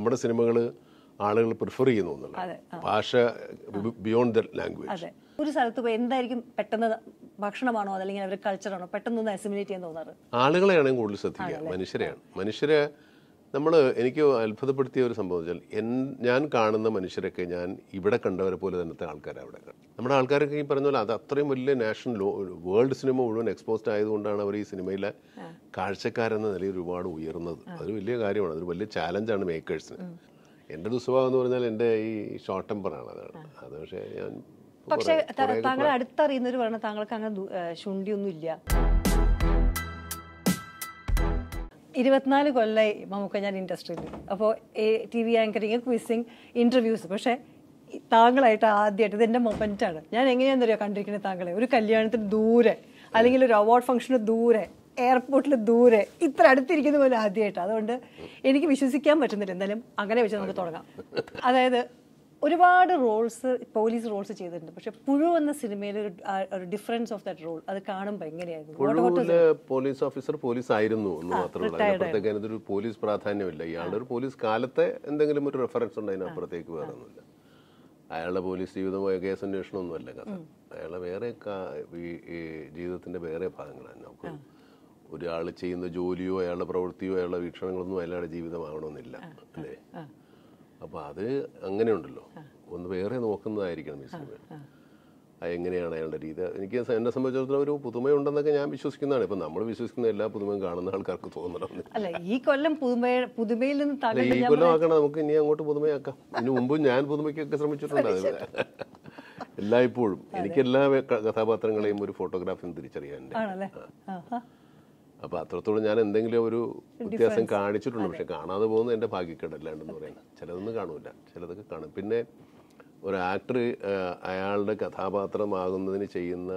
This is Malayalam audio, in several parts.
നമ്മുടെ സിനിമകൾ ആളുകൾ പ്രിഫർ ചെയ്യുന്നു അതെ, എന്നുള്ളത് ഭാഷ ബിയോണ്ട് ദ ലാംഗ്വേജ് അതെ ഒരു സ്ഥലത്ത് പോയി എന്തായിരിക്കും പെട്ടെന്ന് ഭക്ഷണമാണോ അതല്ലെങ്കിൽ അവരുടെ കൾച്ചറാണോ പെട്ടെന്ന് അസിമുലേറ്റ് ചെയ്യാൻ തോന്നാറ് ആളുകളെയാണ് കൂടുതൽ ശ്രദ്ധിക്കുക മനുഷ്യരെയാണ് മനുഷ്യരെ നമ്മൾ എനിക്ക് അത്ഭുതപ്പെടുത്തിയ ഒരു സംഭവം വെച്ചാൽ എൻ ഞാൻ കാണുന്ന മനുഷ്യരൊക്കെ ഞാൻ ഇവിടെ കണ്ടവരെ പോലെ തന്നത്തെ ആൾക്കാരാണ് അവിടെ കാണുന്നത് നമ്മുടെ ആൾക്കാരൊക്കെ ഈ പറഞ്ഞ പോലെ അത് അത്രയും വലിയ നാഷണൽ വേൾഡ് സിനിമ മുഴുവൻ എക്സ്പോസ്ഡ് ആയതുകൊണ്ടാണ് അവർ ഈ സിനിമയിലെ കാഴ്ചക്കാരെന്ന നിലയിൽ ഒരുപാട് ഉയർന്നത് അതൊരു വലിയ കാര്യമാണ് അതൊരു വലിയ ചാലഞ്ചാണ് മേക്കേഴ്സിന് എൻ്റെ ദുസ്വഭാവം എന്ന് പറഞ്ഞാൽ എൻ്റെ ഈ ഷോർട്ട് ടെമ്പറാണ് അതാണ് അത് പക്ഷേ ഞാൻ പക്ഷെ കുറേ- കുറേയൊക്കെ താങ്കളെ അടുത്തറിയുന്നവർ പറഞ്ഞ താങ്കൾക്ക് അങ്ങനെ ദു- ഏഹ് ശുണ്ഠിയൊന്നും ഇല്ല ഇരുപത്തിനാല് കൊല്ലമായി മമ്മൂക്ക ഞാൻ ഇൻഡസ്ട്രിയിൽ അപ്പോൾ T V anchoring quizzing interviews പക്ഷേ ഈ താങ്കളായിട്ട് ആദ്യമായിട്ട് ഇതെൻ്റെ മൊമെൻ്റാണ് ഞാൻ എങ്ങനെയാണെന്നറിയോ കണ്ടിരിക്കുന്നത് താങ്കളെ ഒരു കല്യാണത്തിന് ദൂരെ അല്ലെങ്കിൽ ഒരു അവാർഡ് ഫംഗ്ഷന് ദൂരെ എയർപോർട്ടിൽ ദൂരെ ഇത്ര അടുത്തിരിക്കുന്ന പോലെ ആദ്യമായിട്ട് അതുകൊണ്ട് എനിക്ക് വിശ്വസിക്കാൻ പറ്റുന്നില്ല എന്തായാലും അങ്ങനെ വെച്ച് നമുക്ക് തുടങ്ങാം അതായത് ഒരുപാട് റോൾസ് പോലീസ് റോൾസ് ചെയ്തിട്ടുണ്ട് പക്ഷെ പുഴു എന്ന സിനിമയിൽ ഒരു ആ, ഒരു ഡിഫറൻസ് ഓഫ് ദാറ്റ് റോൾ അത് കാണുമ്പോൾ എങ്ങനെയായിരുന്നു What about പുഴൂല് പോലീസ് ഓഫീസർ പോലീസ് ആയിരുന്നു എന്ന് മാത്രമേ ഉള്ളൂ അതിനപ്പുറത്തേക്ക് അതിനൊരു പോലീസ് പ്രാധാന്യമില്ല ഇയാളുടെ ഒരു പോലീസ് കാലത്തെ എന്തെങ്കിലും ഒരു റെഫറൻസ് ഉണ്ട് അതിനപ്പുറത്തേക്ക് വേറെ ഒന്നുമില്ല അയാളുടെ പോലീസ് ജീവിതമായ കേസ് അന്വേഷണമൊന്നുമല്ല കഥ അയാളെ വേറെ കാ- ഈ ഈ ജീവിതത്തിന്റെ വേറെ ഭാഗങ്ങളാണ് നമുക്ക് ഒരാൾ ചെയ്യുന്ന ജോലിയോ അയാളുടെ പ്രവൃത്തിയോ അയാളുടെ വീക്ഷണങ്ങളൊന്നും അയാളുടെ ജീവിതമാവണമെന്നില്ല അല്ലേ അപ്പൊ അത് അങ്ങനെയുണ്ടല്ലോ ഒന്ന് വേറെ നോക്കുന്നതായിരിക്കണം ഈ സിനിമ അത് എങ്ങനെയാണ് അയാളുടെ രീതി എനിക്ക് സ- എന്നെ സംബന്ധിച്ചിടത്തോളം ഒരു പുതുമയുണ്ടെന്നൊക്കെ ഞാൻ വിശ്വസിക്കുന്നതാണ് ഇപ്പൊ നമ്മൾ വിശ്വസിക്കുന്ന എല്ലാ പുതുമയും കാണുന്ന ആൾക്കാർക്ക് തോന്നണം അല്ല ഈ കൊല്ലം പുതുമ പുതുമയിൽ നിന്ന് അല്ല താങ്കളുടെ ഈ കൊല്ലം ആക്കണം നമുക്ക് ഇനി അങ്ങോട്ട് പുതുമയാക്കാം ഇതിനു മുമ്പ് ഞാൻ പുതുമയ്ക്കൊക്കെ ശ്രമിച്ചിട്ടുണ്ട് അത് എല്ലായ്പ്പോഴും എനിക്ക് എല്ലാ വെ- ക- കഥാപാത്രങ്ങളെയും ഒരു ഫോട്ടോഗ്രാഫിൽ നിന്ന് തിരിച്ചറിയാനുണ്ട് ആണല്ലേ ആഹാ. അപ്പൊ അത്രത്തോളം ഞാൻ എന്തെങ്കിലും ഒരു വ്യത്യാസം കാണിച്ചിട്ടുണ്ട് പക്ഷെ കാണാതെ പോകുന്നത് എന്റെ ഭാഗ്യക്കേടല്ലാണ്ടെന്ന് പറയുന്നത് ചിലതൊന്നും കാണൂല ചിലതൊക്കെ കാണും പിന്നെ ഒരു ആക്ടർ അയാളുടെ കഥാപാത്രമാകുന്നതിന് ചെയ്യുന്ന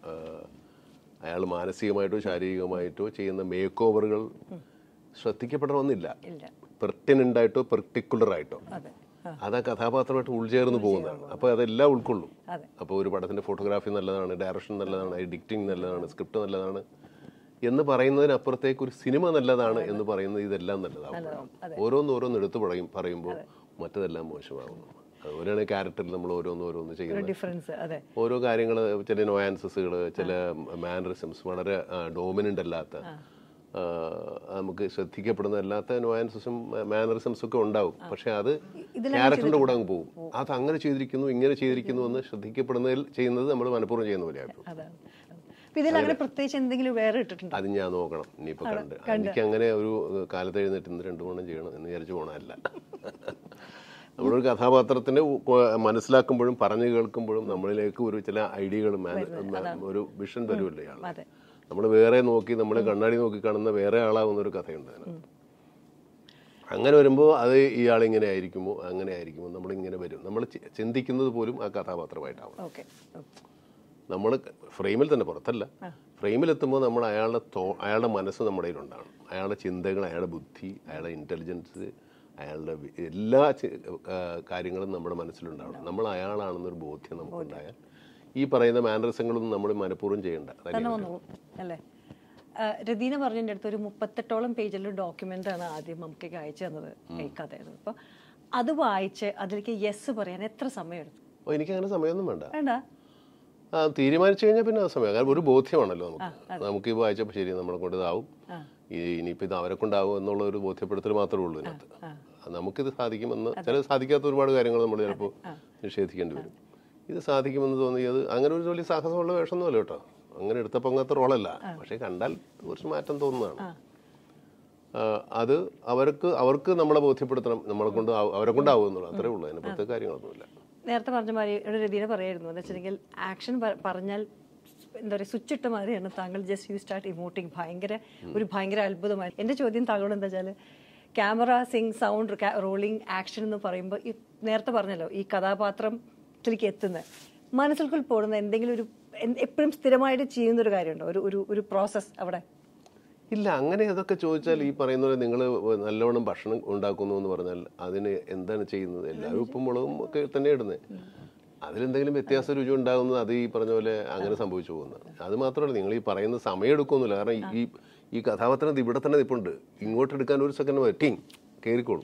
അയാൾ മാനസികമായിട്ടോ ശാരീരികമായിട്ടോ ചെയ്യുന്ന മേക്ക് ഓവറുകൾ ശ്രദ്ധിക്കപ്പെടണമെന്നില്ല ഇല്ല പെർട്ടിനൻ്റ് ആയിട്ടോ പെർട്ടിക്കുലർ ആയിട്ടോ അതെ അത് ആ കഥാപാത്രമായിട്ട് ഉൾചേർന്ന് പോകുന്നതാണ് അപ്പോൾ അതെല്ലാം ഉൾക്കൊള്ളും അതെ. അപ്പോൾ ഒരു പടത്തിന്റെ ഫോട്ടോഗ്രാഫി നല്ലതാണ് ഡയറക്ഷൻ നല്ലതാണ് എഡിറ്റിംഗ് നല്ലതാണ് സ്ക്രിപ്റ്റ് നല്ലതാണ് എന്ന് പറയുന്നതിനപ്പുറത്തേക്ക് ഒരു സിനിമ നല്ലതാണ് എന്ന് പറയുന്നത് ഇതെല്ലാം നല്ലതാവും ഓരോന്ന് ഓരോന്ന് എടുത്തു പറയും പറയുമ്പോൾ മറ്റതെല്ലാം മോശമാകുന്നു അതുപോലെയാണ് ക്യാരക്ടറിൽ നമ്മൾ ഓരോന്ന് ഓരോന്ന് ചെയ്യുന്നത് ഡിഫറൻസ് അതെ ഓരോ കാര്യങ്ങൾ ചില നോയാൻസസുകൾ ചില മാനറിസംസ് വളരെ ഡോമിനൻ്റ് അല്ലാത്ത ആ, നമുക്ക് ശ്രദ്ധിക്കപ്പെടുന്ന അല്ലാത്ത നോയാൻസസും മാനറിസംസും ഒക്കെ ഉണ്ടാവും പക്ഷെ അത് ക്യാരക്ടറിന്റെ കൂടെ അങ്ങ് പോകും അത് അങ്ങനെ ചെയ്തിരിക്കുന്നു ഇങ്ങനെ ചെയ്തിരിക്കുന്നു എന്ന് ശ്രദ്ധിക്കപ്പെടുന്നതിൽ ചെയ്യുന്നത് നമ്മൾ മനഃപൂർവ്വം ചെയ്യുന്ന പോലെയായിരുന്നു അതാണ് അപ്പൊ ഇതിൽ അങ്ങനെ പ്രത്യേകിച്ച് എന്തെങ്കിലും വേറെ ഇട്ടിട്ടുണ്ടോ അത് ഞാൻ നോക്കണം ഇനിയിപ്പോ കണ്ട് എനിക്ക് അങ്ങനെ ഒരു കാലത്ത് എഴുന്നേറ്റ് ഇന്ന് രണ്ടു മൂന്നും ചെയ്യണം എന്ന് വിചാരിച്ചു പോണല്ല നമ്മളൊരു കഥാപാത്രത്തിനെ ഉ- കൊ- മനസ്സിലാക്കുമ്പോഴും പറഞ്ഞു കേൾക്കുമ്പോഴും നമ്മളിലേക്ക് ഒരു ചില ഐഡിയകൾ ഒരു വിഷൻ വരുമല്ലോ ഇയാൾ അതെ നമ്മൾ വേറെ നോക്കി നമ്മൾ കണ്ണാടി നോക്കി കാണുന്ന വേറെ ആളാവുന്ന ഒരു കഥയുണ്ട് അതിനകത്ത് അങ്ങനെ വരുമ്പോൾ അത് ഇയാൾ ഇങ്ങനെ ആയിരിക്കുമോ അങ്ങനെ ആയിരിക്കുമോ നമ്മളിങ്ങനെ വരും നമ്മൾ ചി- ചിന്തിക്കുന്നത് പോലും ആ കഥാപാത്രമായിട്ടാവണം ഓക്കെ നമ്മൾ ഫ്രെയിമിൽ തന്നെ പുറത്തല്ല ഫ്രെയിമിലെത്തുമ്പോൾ നമ്മൾ അയാളുടെ തോ അയാളുടെ മനസ്സ് നമ്മുടെ കയ്യിലുണ്ടാവണം അയാളുടെ ചിന്തകൾ അയാളുടെ ബുദ്ധി അയാളുടെ ഇൻ്റലിജൻസ് അയാളുടെ വി- എല്ലാ ചി- ആ, കാര്യങ്ങളും നമ്മുടെ മനസ്സിലുണ്ടാവണം നമ്മൾ അയാളാണെന്നൊരു ബോധ്യം നമുക്കുണ്ടായാൽ ഈ പറയുന്ന മാനറിസങ്ങളൊന്നും നമ്മൾ മനഃപൂർവ്വം ചെയ്യേണ്ട തന്നെ തനിയെ വന്നു അല്ലേ ആ, രതീന പറഞ്ഞതിൻ്റെ അടുത്ത് ഒരു മുപ്പത്തെട്ടോളം പേജിലുള്ള ഡോക്യുമെന്റ് ആണ് ആദ്യം നമുക്ക് അയച്ചു തന്നത് ഈ കഥയത് അപ്പോൾ അത് വായിച്ച് അതിലേക്ക് യെസ് പറയാൻ എത്ര സമയം എടുത്തു അപ്പോൾ എനിക്കങ്ങനെ സമയമൊന്നും വേണ്ട വേണ്ട ആ തീരുമാനിച്ചു കഴിഞ്ഞാൽ പിന്നെ അത് സമയം കാരണം ഒരു ബോധ്യമാണല്ലോ നമുക്ക് നമുക്ക് ഈ വായിച്ചപ്പോൾ ശരി നമ്മളെ കൊണ്ട് ഇതാവും ഈ ഇനിയിപ്പോൾ ഇത് അവരെ കൊണ്ടാവും എന്നുള്ള ഒരു ബോധ്യപ്പെടുത്തൽ മാത്രമേ ഉള്ളൂ ഇതിനകത്ത് അത് നമുക്കിത് സാധിക്കുമെന്ന് ചില സാധിക്കാത്ത ഒരുപാട് കാര്യങ്ങൾ നമ്മൾ ചിലപ്പോൾ നിഷേധിക്കേണ്ടി വരും ഇത് സാധിക്കുമെന്ന് തോന്നിയത് അങ്ങനെ ഒരു വലിയ സാഹസമുള്ള വേഷമൊന്നുമല്ല കേട്ടോ അങ്ങനെ എടുത്തപ്പോൾ അങ്ങനത്തെ റോളല്ല പക്ഷേ കണ്ടാൽ കുറച്ച് മാറ്റം തോന്നുന്നതാണ് ആ, അത് അവർക്ക് അവർക്ക് നമ്മളെ ബോധ്യപ്പെടുത്തണം നമ്മളെ കൊണ്ട് ആവും- അവരെ കൊണ്ടാവും എന്നുള്ളത് അത്രേ ഉള്ളൂ അതിന് പ്രത്യേക കാര്യങ്ങളൊന്നുമില്ല നേരത്തെ പറഞ്ഞ മാതിരി ഇവിടെ രതീന പറയായിരുന്നു എന്ന് വെച്ചിട്ടുണ്ടെങ്കിൽ ആക്ഷൻ പറഞ്ഞാൽ എന്താ പറയുക സ്വിച്ച് ഇട്ട മാതിരിയാണ് താങ്കൾ ജസ്റ്റ് യു സ്റ്റാർട്ട് ഇമോട്ടിങ് ഭയങ്കര ഒരു ഭയങ്കര അത്ഭുതമായി എൻ്റെ ചോദ്യം താങ്കളോട് എന്താ വെച്ചാൽ camera sync sound rolling action എന്ന് പറയുമ്പോൾ ഈ നേരത്തെ പറഞ്ഞല്ലോ ഈ കഥാപാത്രത്തിലേക്ക് എത്തുന്നത് മനസ്സിൽക്കുൾ പോകുന്ന എന്തെങ്കിലും ഒരു എപ്പോഴും സ്ഥിരമായിട്ട് ചെയ്യുന്ന ഒരു കാര്യമുണ്ടോ ഒരു ഒരു ഒരു പ്രോസസ്സ് അവിടെ ഇല്ല അങ്ങനെ അതൊക്കെ ചോദിച്ചാൽ ഈ പറയുന്ന പോലെ നിങ്ങൾ നല്ലവണ്ണം ഭക്ഷണം ഉണ്ടാക്കുന്നു എന്ന് പറഞ്ഞാൽ അതിന് എന്താണ് ചെയ്യുന്നത് എല്ലാവരും ഉപ്പും മുളകും ഒക്കെ തന്നെ ഇടുന്നത് അതിലെന്തെങ്കിലും വ്യത്യാസ രുചി ഉണ്ടാകുന്നത് അത് ഈ പറഞ്ഞ പോലെ അങ്ങനെ സംഭവിച്ചു പോകുന്നത് അത് മാത്രമല്ല നിങ്ങൾ ഈ പറയുന്ന സമയം എടുക്കുന്നില്ല കാരണം ഈ ഈ കഥാപാത്രം ഇത് ഇവിടെ തന്നെ നിൽപ്പുണ്ട് ഇങ്ങോട്ട് എടുക്കാൻ ഒരു സെക്കൻഡ് മതി ടീം കയറിക്കോളും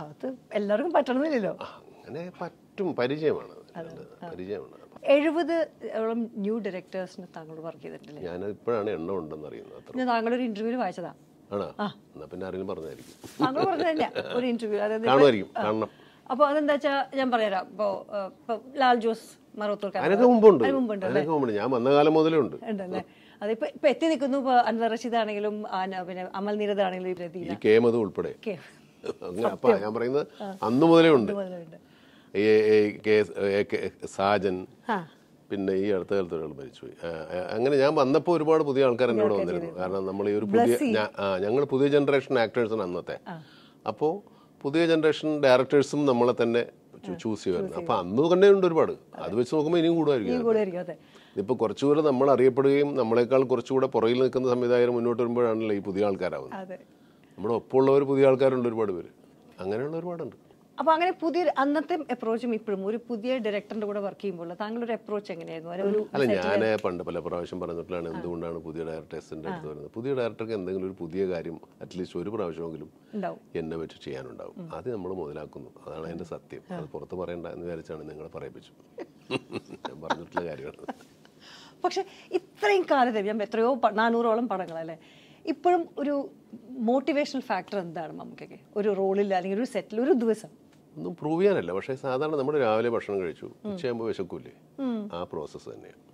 അത് എല്ലാവർക്കും പറ്റണമെന്നില്ലല്ലോ അങ്ങനെ പറ്റും പരിചയമാണ് അത്. പരിചയമാണ് എഴുപത് ഓളം ന്യൂ ഡയറക്ടേഴ്സിന് താങ്കൾ വർക്ക് ചെയ്തിട്ടില്ലേ ഞാൻ ഇപ്പോഴാണ് എണ്ണം ഉണ്ടെന്ന് അറിയുന്നത് അത്ര ഞാൻ താങ്കളൊരു ഇന്റർവ്യൂവിൽ വായിച്ചതാ ആണോ എന്നാ പിന്നെ ആരെങ്കിലും പറഞ്ഞായിരിക്കും താങ്കൾ പറഞ്ഞ തന്നെയാ ഒരു ഇന്റർവ്യൂ അതായത് കാണുമായിരിക്കും കാണണം അപ്പോൾ അതെന്താ വെച്ചാൽ ഞാൻ പറഞ്ഞുതരാം ഇപ്പോൾ ഇപ്പോൾ ലാൽ ജോസ് മറവത്തൂർ അതിനൊക്കെ മുമ്പുണ്ട് അതിന് മുമ്പുണ്ട് അതിനൊക്കെ മുമ്പുണ്ട് ഞാൻ വന്ന കാലം മുതലേ ഉണ്ട് ഉണ്ടല്ലേ അതിപ്പോ ഇപ്പൊ എത്തി നിൽക്കുന്നു ഇപ്പൊ അൻവർ റഷീദ് ആണെങ്കിലും ആന- പിന്നെ അമൽ നീരദ് ആണെങ്കിലും ഈ രതീന ഈ കേമത് ഉൾപ്പെടെ ഒക്കെ അങ്ങനെ അപ്പൊ ഞാൻ പറയുന്നത് അന്ന് മുതലേ ഉണ്ട് മുതലുണ്ട് ഈ ഈ കെ- ഏ കെ- സാജൻ ആ പിന്നെ ഈ അടുത്ത കാലത്ത് ഒരാൾ മരിച്ചുപോയി ആ, ആ, അങ്ങനെ ഞാൻ വന്നപ്പോൾ ഒരുപാട് പുതിയ ആൾക്കാർ എന്നോട് വന്നിരുന്നു കാരണം നമ്മൾ ഈ ഒരു പുതിയ ഞങ്ങൾ പുതിയ ജനറേഷൻ ആക്ടേഴ്സാണ് അന്നത്തെ അപ്പോൾ പുതിയ ജനറേഷൻ ഡയറക്ടേഴ്സും നമ്മളെ തന്നെ ചൂസ് ചെയ്യുമായിരുന്നു അപ്പോൾ അന്ന് തന്നെ ഉണ്ട് ഒരുപാട് അത് വെച്ച് നോക്കുമ്പോൾ ഇനിയും കൂടുമായിരിക്കും കൂടെ ആയിരിക്കും അതെ ഇതിപ്പോൾ കുറച്ചുകൂടെ നമ്മൾ അറിയപ്പെടുകയും നമ്മളെക്കാൾ കുറച്ചുകൂടെ പുറകിൽ നിൽക്കുന്ന സംവിധായകർ മുന്നോട്ട് വരുമ്പോഴാണല്ലോ ഈ പുതിയ ആൾക്കാരാവുന്നത് അതെ നമ്മുടെ ഒപ്പമുള്ളവർ പുതിയ ആൾക്കാരുണ്ട് ഒരുപാട് പേര് അങ്ങനെയുള്ള ഒരുപാടുണ്ട് അപ്പൊ അങ്ങനെ പുതിയ അന്നത്തെ അപ്രോച്ചും ഇപ്പോഴും ഒരു പുതിയ ഡയറക്ടറിന്റെ കൂടെ വർക്ക് ചെയ്യുമ്പോൾ താങ്കളുടെ അപ്രോച്ച് എങ്ങനെയായിരുന്നു ഒരു- ഒരു അല്ല ഞാൻ പണ്ട് പല പ്രാവശ്യം പറഞ്ഞിട്ടുള്ളതാണ് എന്തുകൊണ്ടാണ് പുതിയ ഡയറക്ടേഴ്സിൻ്റെ അടുത്ത് വരുന്നത് പുതിയ ഡയറക്ടർക്ക് എന്തെങ്കിലും ഒരു പുതിയ കാര്യം അറ്റ്ലീസ്റ്റ് ഒരു പ്രാവശ്യമെങ്കിലും ഉണ്ടാവും എന്നെ വെച്ച് ചെയ്യാനുണ്ടാവും അത് നമ്മൾ മുതലാക്കുന്നു അതാണ് അതിന്റെ സത്യം അത് പുറത്ത് പറയണ്ട എന്ന് വിചാരിച്ചാണ് നിങ്ങളെ പറയിപ്പിച്ചു ഞാൻ പറഞ്ഞിട്ടുള്ള കാര്യമാണ് പക്ഷെ ഇത്രയും കാലത്തെ ഞാൻ എത്രയോ പ- നാനൂറോളം പടങ്ങളല്ലേ ഇപ്പോഴും ഒരു മോട്ടിവേഷണൽ ഫാക്ടർ എന്താണ് നമുക്കൊക്കെ ഒരു റോളിൽ അല്ലെങ്കിൽ ഒരു സെറ്റിൽ ഒരു ദിവസം ഒന്നും പ്രൂവ് ചെയ്യാനല്ല പക്ഷേ സാധാരണ നമ്മൾ രാവിലെ ഭക്ഷണം കഴിച്ചു ഉച്ചയാകുമ്പോൾ വിശക്കൂലേ ആ പ്രോസസ്സ് തന്നെയാണ്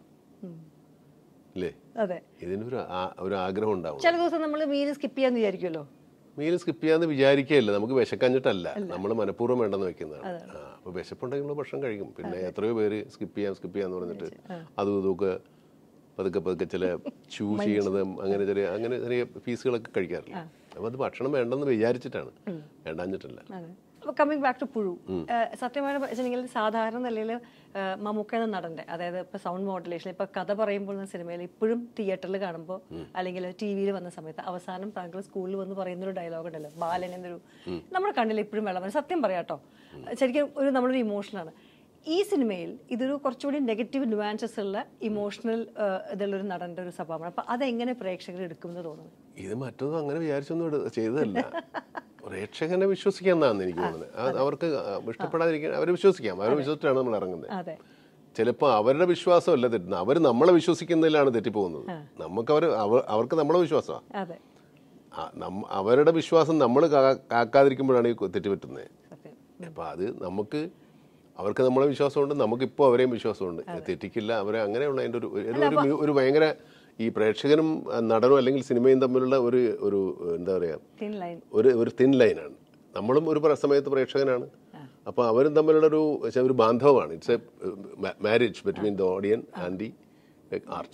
ഇല്ലേ അതെ ഇതിനൊരു ആ- ഒരു ആഗ്രഹം ഉണ്ടാവും ചില ദിവസം നമ്മൾ മീൻ സ്കിപ്പ് ചെയ്യാന്ന് വിചാരിക്കുമല്ലോ മീൻ സ്കിപ്പ് ചെയ്യാന്ന് വിചാരിക്കുകയല്ല നമുക്ക് വിശക്കഞ്ഞിട്ടല്ല നമ്മൾ മനഃപൂർവ്വം വേണ്ടെന്ന് വെക്കുന്നതാണ് ആ, അപ്പൊ വിശപ്പുണ്ടെങ്കിൽ നമ്മൾ ഭക്ഷണം കഴിക്കും പിന്നെ എത്രയോ പേര് സ്കിപ്പ് ചെയ്യാം സ്കിപ്പ് ചെയ്യാന്ന് പറഞ്ഞിട്ട് അതും ഇതൊക്കെ പതുക്കെ പതുക്കെ ചില ചൂ ചെയ്യണതും അങ്ങനെ ചെറിയ അങ്ങനെ ചെറിയ പീസുകളൊക്കെ കഴിക്കാറില്ല അപ്പൊ അത് ഭക്ഷണം വേണ്ടെന്ന് വിചാരിച്ചിട്ടാണ് വേണ്ടാഞ്ഞിട്ടല്ല അതെ അപ്പോൾ കമ്മിങ് ബാക്ക് ടു പുഴു ഏഹ് സത്യമായിട്ട് വെച്ചിട്ടുണ്ടെങ്കിൽ സാധാരണ നിലയിൽ മമ്മൂക്ക എന്ന നടൻ്റെ അതായത് ഇപ്പോൾ സൗണ്ട് മോഡുലേഷൻ ഇപ്പോൾ കഥ പറയുമ്പോൾ എന്ന സിനിമയിൽ ഇപ്പോഴും തിയേറ്ററിൽ കാണുമ്പോൾ അല്ലെങ്കിൽ ടി വിയിൽ വന്ന സമയത്ത് അവസാനം താങ്കൾ സ്കൂളിൽ വന്ന് പറയുന്ന ഒരു ഡയലോഗ് ഉണ്ടല്ലോ ബാലൻ എന്നൊരു നമ്മുടെ കണ്ണിൽ ഇപ്പോഴും വെള്ളം വരും സത്യം പറയാട്ടോ ശരിക്കും ഒരു നമ്മളൊരു ഇമോഷനാണ് ഈ സിനിമയിൽ ഇതൊരു കുറച്ചുകൂടി നെഗറ്റീവ് നുവാൻസസ് ഉള്ള ഇമോഷണൽ ഇതുള്ളൊരു നടൻ്റെ ഒരു സ്വഭാവമാണ് അപ്പോൾ അതെങ്ങനെ പ്രേക്ഷകർ എടുക്കുമെന്ന് തോന്നുന്നു ഇത് മറ്റൊന്നും അങ്ങനെ വിചാരിച്ചൊന്നും എടു- ചെയ്തതല്ല പ്രേക്ഷകനെ വിശ്വസിക്കാന്നാണ് എനിക്ക് തോന്നുന്നത് അത് അവർക്ക് ഇഷ്ടപ്പെടാതിരിക്കാൻ അവരെ വിശ്വസിക്കാം അവരെ വിശ്വസിച്ചിട്ടാണ് നമ്മൾ ഇറങ്ങുന്നത് അതെ ചിലപ്പോൾ അവരുടെ വിശ്വാസമല്ല തെറ്റുന്നത് അവർ നമ്മളെ വിശ്വസിക്കുന്നതിലാണ് തെറ്റിപ്പോകുന്നത് നമുക്ക് അവർ അവർക്ക് നമ്മളെ വിശ്വാസമാണ് അതെ അവരുടെ വിശ്വാസം നമ്മൾ കാക്കാതിരിക്കുമ്പോഴാണ് ഈ തെറ്റുപറ്റുന്നത് സത്യം അപ്പം അത് നമുക്ക് അവർക്ക് നമ്മളെ വിശ്വാസമുണ്ട് നമുക്കിപ്പോൾ അവരെയും വിശ്വാസമുണ്ട് തെറ്റിക്കില്ല അവരെ അങ്ങനെയുള്ള അതിൻ്റെ ഒരു ഒരു- ഒരു മ്യൂ- ഒരു ഭയങ്കര ഈ പ്രേക്ഷകനും ആ, നടനും അല്ലെങ്കിൽ സിനിമയും തമ്മിലുള്ള ഒരു ഒരു എന്താ പറയുക തിൻ ലൈൻ ഒരു ഒരു തിൻ ലൈനാണ് നമ്മളും ഒരു പ്ര- സമയത്ത് പ്രേക്ഷകനാണ് അപ്പോൾ അവരും തമ്മിലുള്ള ഒരു പക്ഷേ ഒരു ബാന്ധവമാണ് it's a marriage between the audience and the art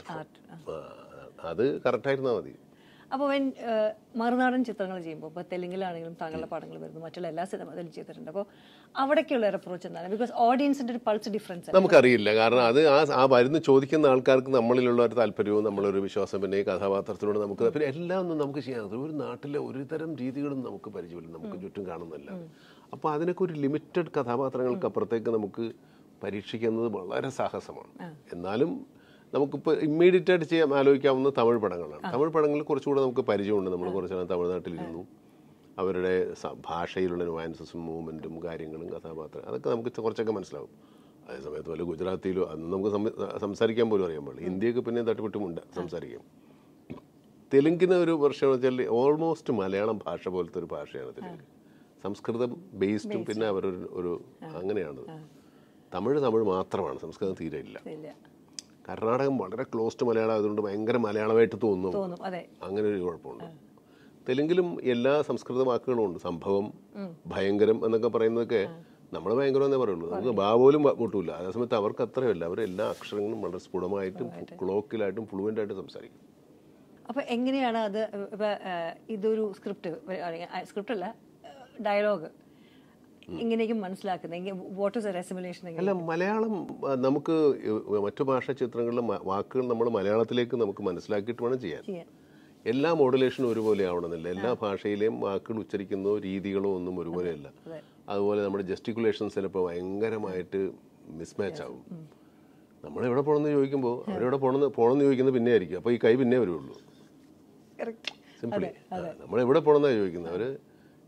അത് കറക്റ്റായിരുന്നാൽ മതി അപ്പോൾ വെൻ മറുനാടൻ ചിത്രങ്ങൾ ചെയ്യുമ്പോൾ ഇപ്പോൾ തെലുങ്കിലാണെങ്കിലും താങ്കളുടെ പടങ്ങൾ വരുന്നു മറ്റുള്ള എല്ലാ സിനിമയിലും ചെയ്തിട്ടുണ്ട് അപ്പോൾ അവിടേക്കുള്ള ഒരു അപ്രോച്ച് എന്താണ് ബിക്കോസ് ഓഡിയൻസിന്റെ ഒരു പൾസ് ഡിഫറൻസ് നമുക്കറിയില്ല കാരണം അത് ആ ആ വരുന്ന ചോദിക്കുന്ന ആൾക്കാർക്ക് നമ്മളിലുള്ള ഒരു താല്പര്യവും നമ്മളൊരു വിശ്വാസം പിന്നെ ഈ കഥാപാത്രത്തിനോട് നമുക്ക് പിന്നെ എല്ലാം ഒന്നും നമുക്ക് ചെയ്യാൻ ഒരു നാട്ടിലെ ഒരു തരം രീതികളും നമുക്ക് പരിചയമില്ല നമുക്ക് ചുറ്റും കാണുന്നില്ല അപ്പോൾ അതിനൊക്കെ ഒരു ലിമിറ്റഡ് കഥാപാത്രങ്ങൾക്ക് അപ്പുറത്തേക്ക് നമുക്ക് പരീക്ഷിക്കുന്നത് വളരെ സാഹസമാണ് എന്നാലും നമുക്കിപ്പോൾ ഇമ്മീഡിയറ്റ് ആയിട്ട് ചെയ്യാൻ ആലോചിക്കാവുന്ന തമിഴ് പടങ്ങളാണ് തമിഴ് പടങ്ങളിൽ കുറച്ചുകൂടെ നമുക്ക് പരിചയമുണ്ട് നമ്മൾ കുറച്ച് നാൾ തമിഴ്നാട്ടിലിരുന്നു അവരുടെ സ- ഭാഷയിലുള്ള നുവാൻസസും മൂവ്മെൻറ്റും കാര്യങ്ങളും കഥാപാത്രം അതൊക്കെ നമുക്ക് കുറച്ചൊക്കെ മനസ്സിലാവും അതേ സമയത്ത് വല്ല ഗുജറാത്തിയിലോ അന്ന് നമുക്ക് സംവ- സംസാരിക്കാൻ പോലും അറിയാൻ പാടില്ല ഹിന്ദിയൊക്കെ പിന്നെ തട്ടിപ്പിട്ടുമുണ്ട് സംസാരിക്കാം തെലുങ്കിന് ഒരു പ്രശ്നം വെച്ചാൽ ഓൾമോസ്റ്റ് മലയാളം ഭാഷ പോലത്തെ ഒരു ഭാഷയാണ് തെലുങ്ക് സംസ്കൃതം ബേസ്ഡും പിന്നെ അവരൊരു ഒരു അങ്ങനെയാണ് തമിഴ് തമിഴ് മാത്രമാണ് സംസ്കൃതം തീരെ ഇല്ല ഇല്ല കർണാടകം വളരെ ക്ലോസ് ടു മലയാളം ആയതുകൊണ്ട് ഭയങ്കര മലയാളമായിട്ട് തോന്നും തോന്നും അതെ അങ്ങനെ ഒരു കുഴപ്പമുണ്ട് തെലുങ്കിലും എല്ലാ സംസ്കൃത വാക്കുകളും ഉണ്ട് സംഭവം ഭയങ്കരം എന്നൊക്കെ പറയുന്നതൊക്കെ നമ്മൾ ഭയങ്കരം എന്നേ പറയുള്ളൂ നമുക്ക് ബാ പോലും വ- മുട്ടൂല അതേസമയത്ത് അവർക്ക് അത്രയല്ല അവർ എല്ലാ അക്ഷരങ്ങളും വളരെ സ്ഫുടമായിട്ടും ക്ലോക്കിലായിട്ടും ഫ്ലുവൻ്റ് ആയിട്ട് സംസാരിക്കും അപ്പോൾ എങ്ങനെയാണ് അത് ഇപ്പൊ ഇതൊരു സ്ക്രിപ്റ്റ് സ്ക്രിപ്റ്റ് അല്ല ഡയലോഗ് ഇങ്ങനെയൊക്കെ മനസ്സിലാക്കുന്നത് വാട്ട് ഇസ് റെസിമുലേഷൻ അല്ല മലയാളം ആ, നമുക്ക് ഈ മറ്റു ഭാഷാ ചിത്രങ്ങളിലെ മ- വാക്കുകൾ നമ്മൾ മലയാളത്തിലേക്ക് നമുക്ക് മനസ്സിലാക്കിയിട്ട് വേണം ചെയ്യാൻ ചെയ്യാൻ എല്ലാ മോഡുലേഷനും ഒരുപോലെ ആവണമെന്നില്ല എല്ലാ ഭാഷയിലെയും വാക്കുകൾ ഉച്ചരിക്കുന്നോ രീതികളോ ഒന്നും ഒരുപോലെയല്ല അതുപോലെ നമ്മുടെ ജസ്റ്റിക്കുലേഷൻസ് ചിലപ്പോൾ ഭയങ്കരമായിട്ട് മിസ്മാച്ച് ആവും നമ്മൾ എവിടെ പോകണമെന്ന് ചോദിക്കുമ്പോൾ അവരെവിടെ പോകണമെന്ന് പോകണമെന്ന് ചോദിക്കുന്നത് പിന്നെ ആയിരിക്കും അപ്പോൾ ഈ കൈ പിന്നെ വരുള്ളൂ കറക്റ്റ് സിംപിളി നമ്മൾ എവിടെ പോകണമെന്നാണ് ചോദിക്കുന്നത് അവർ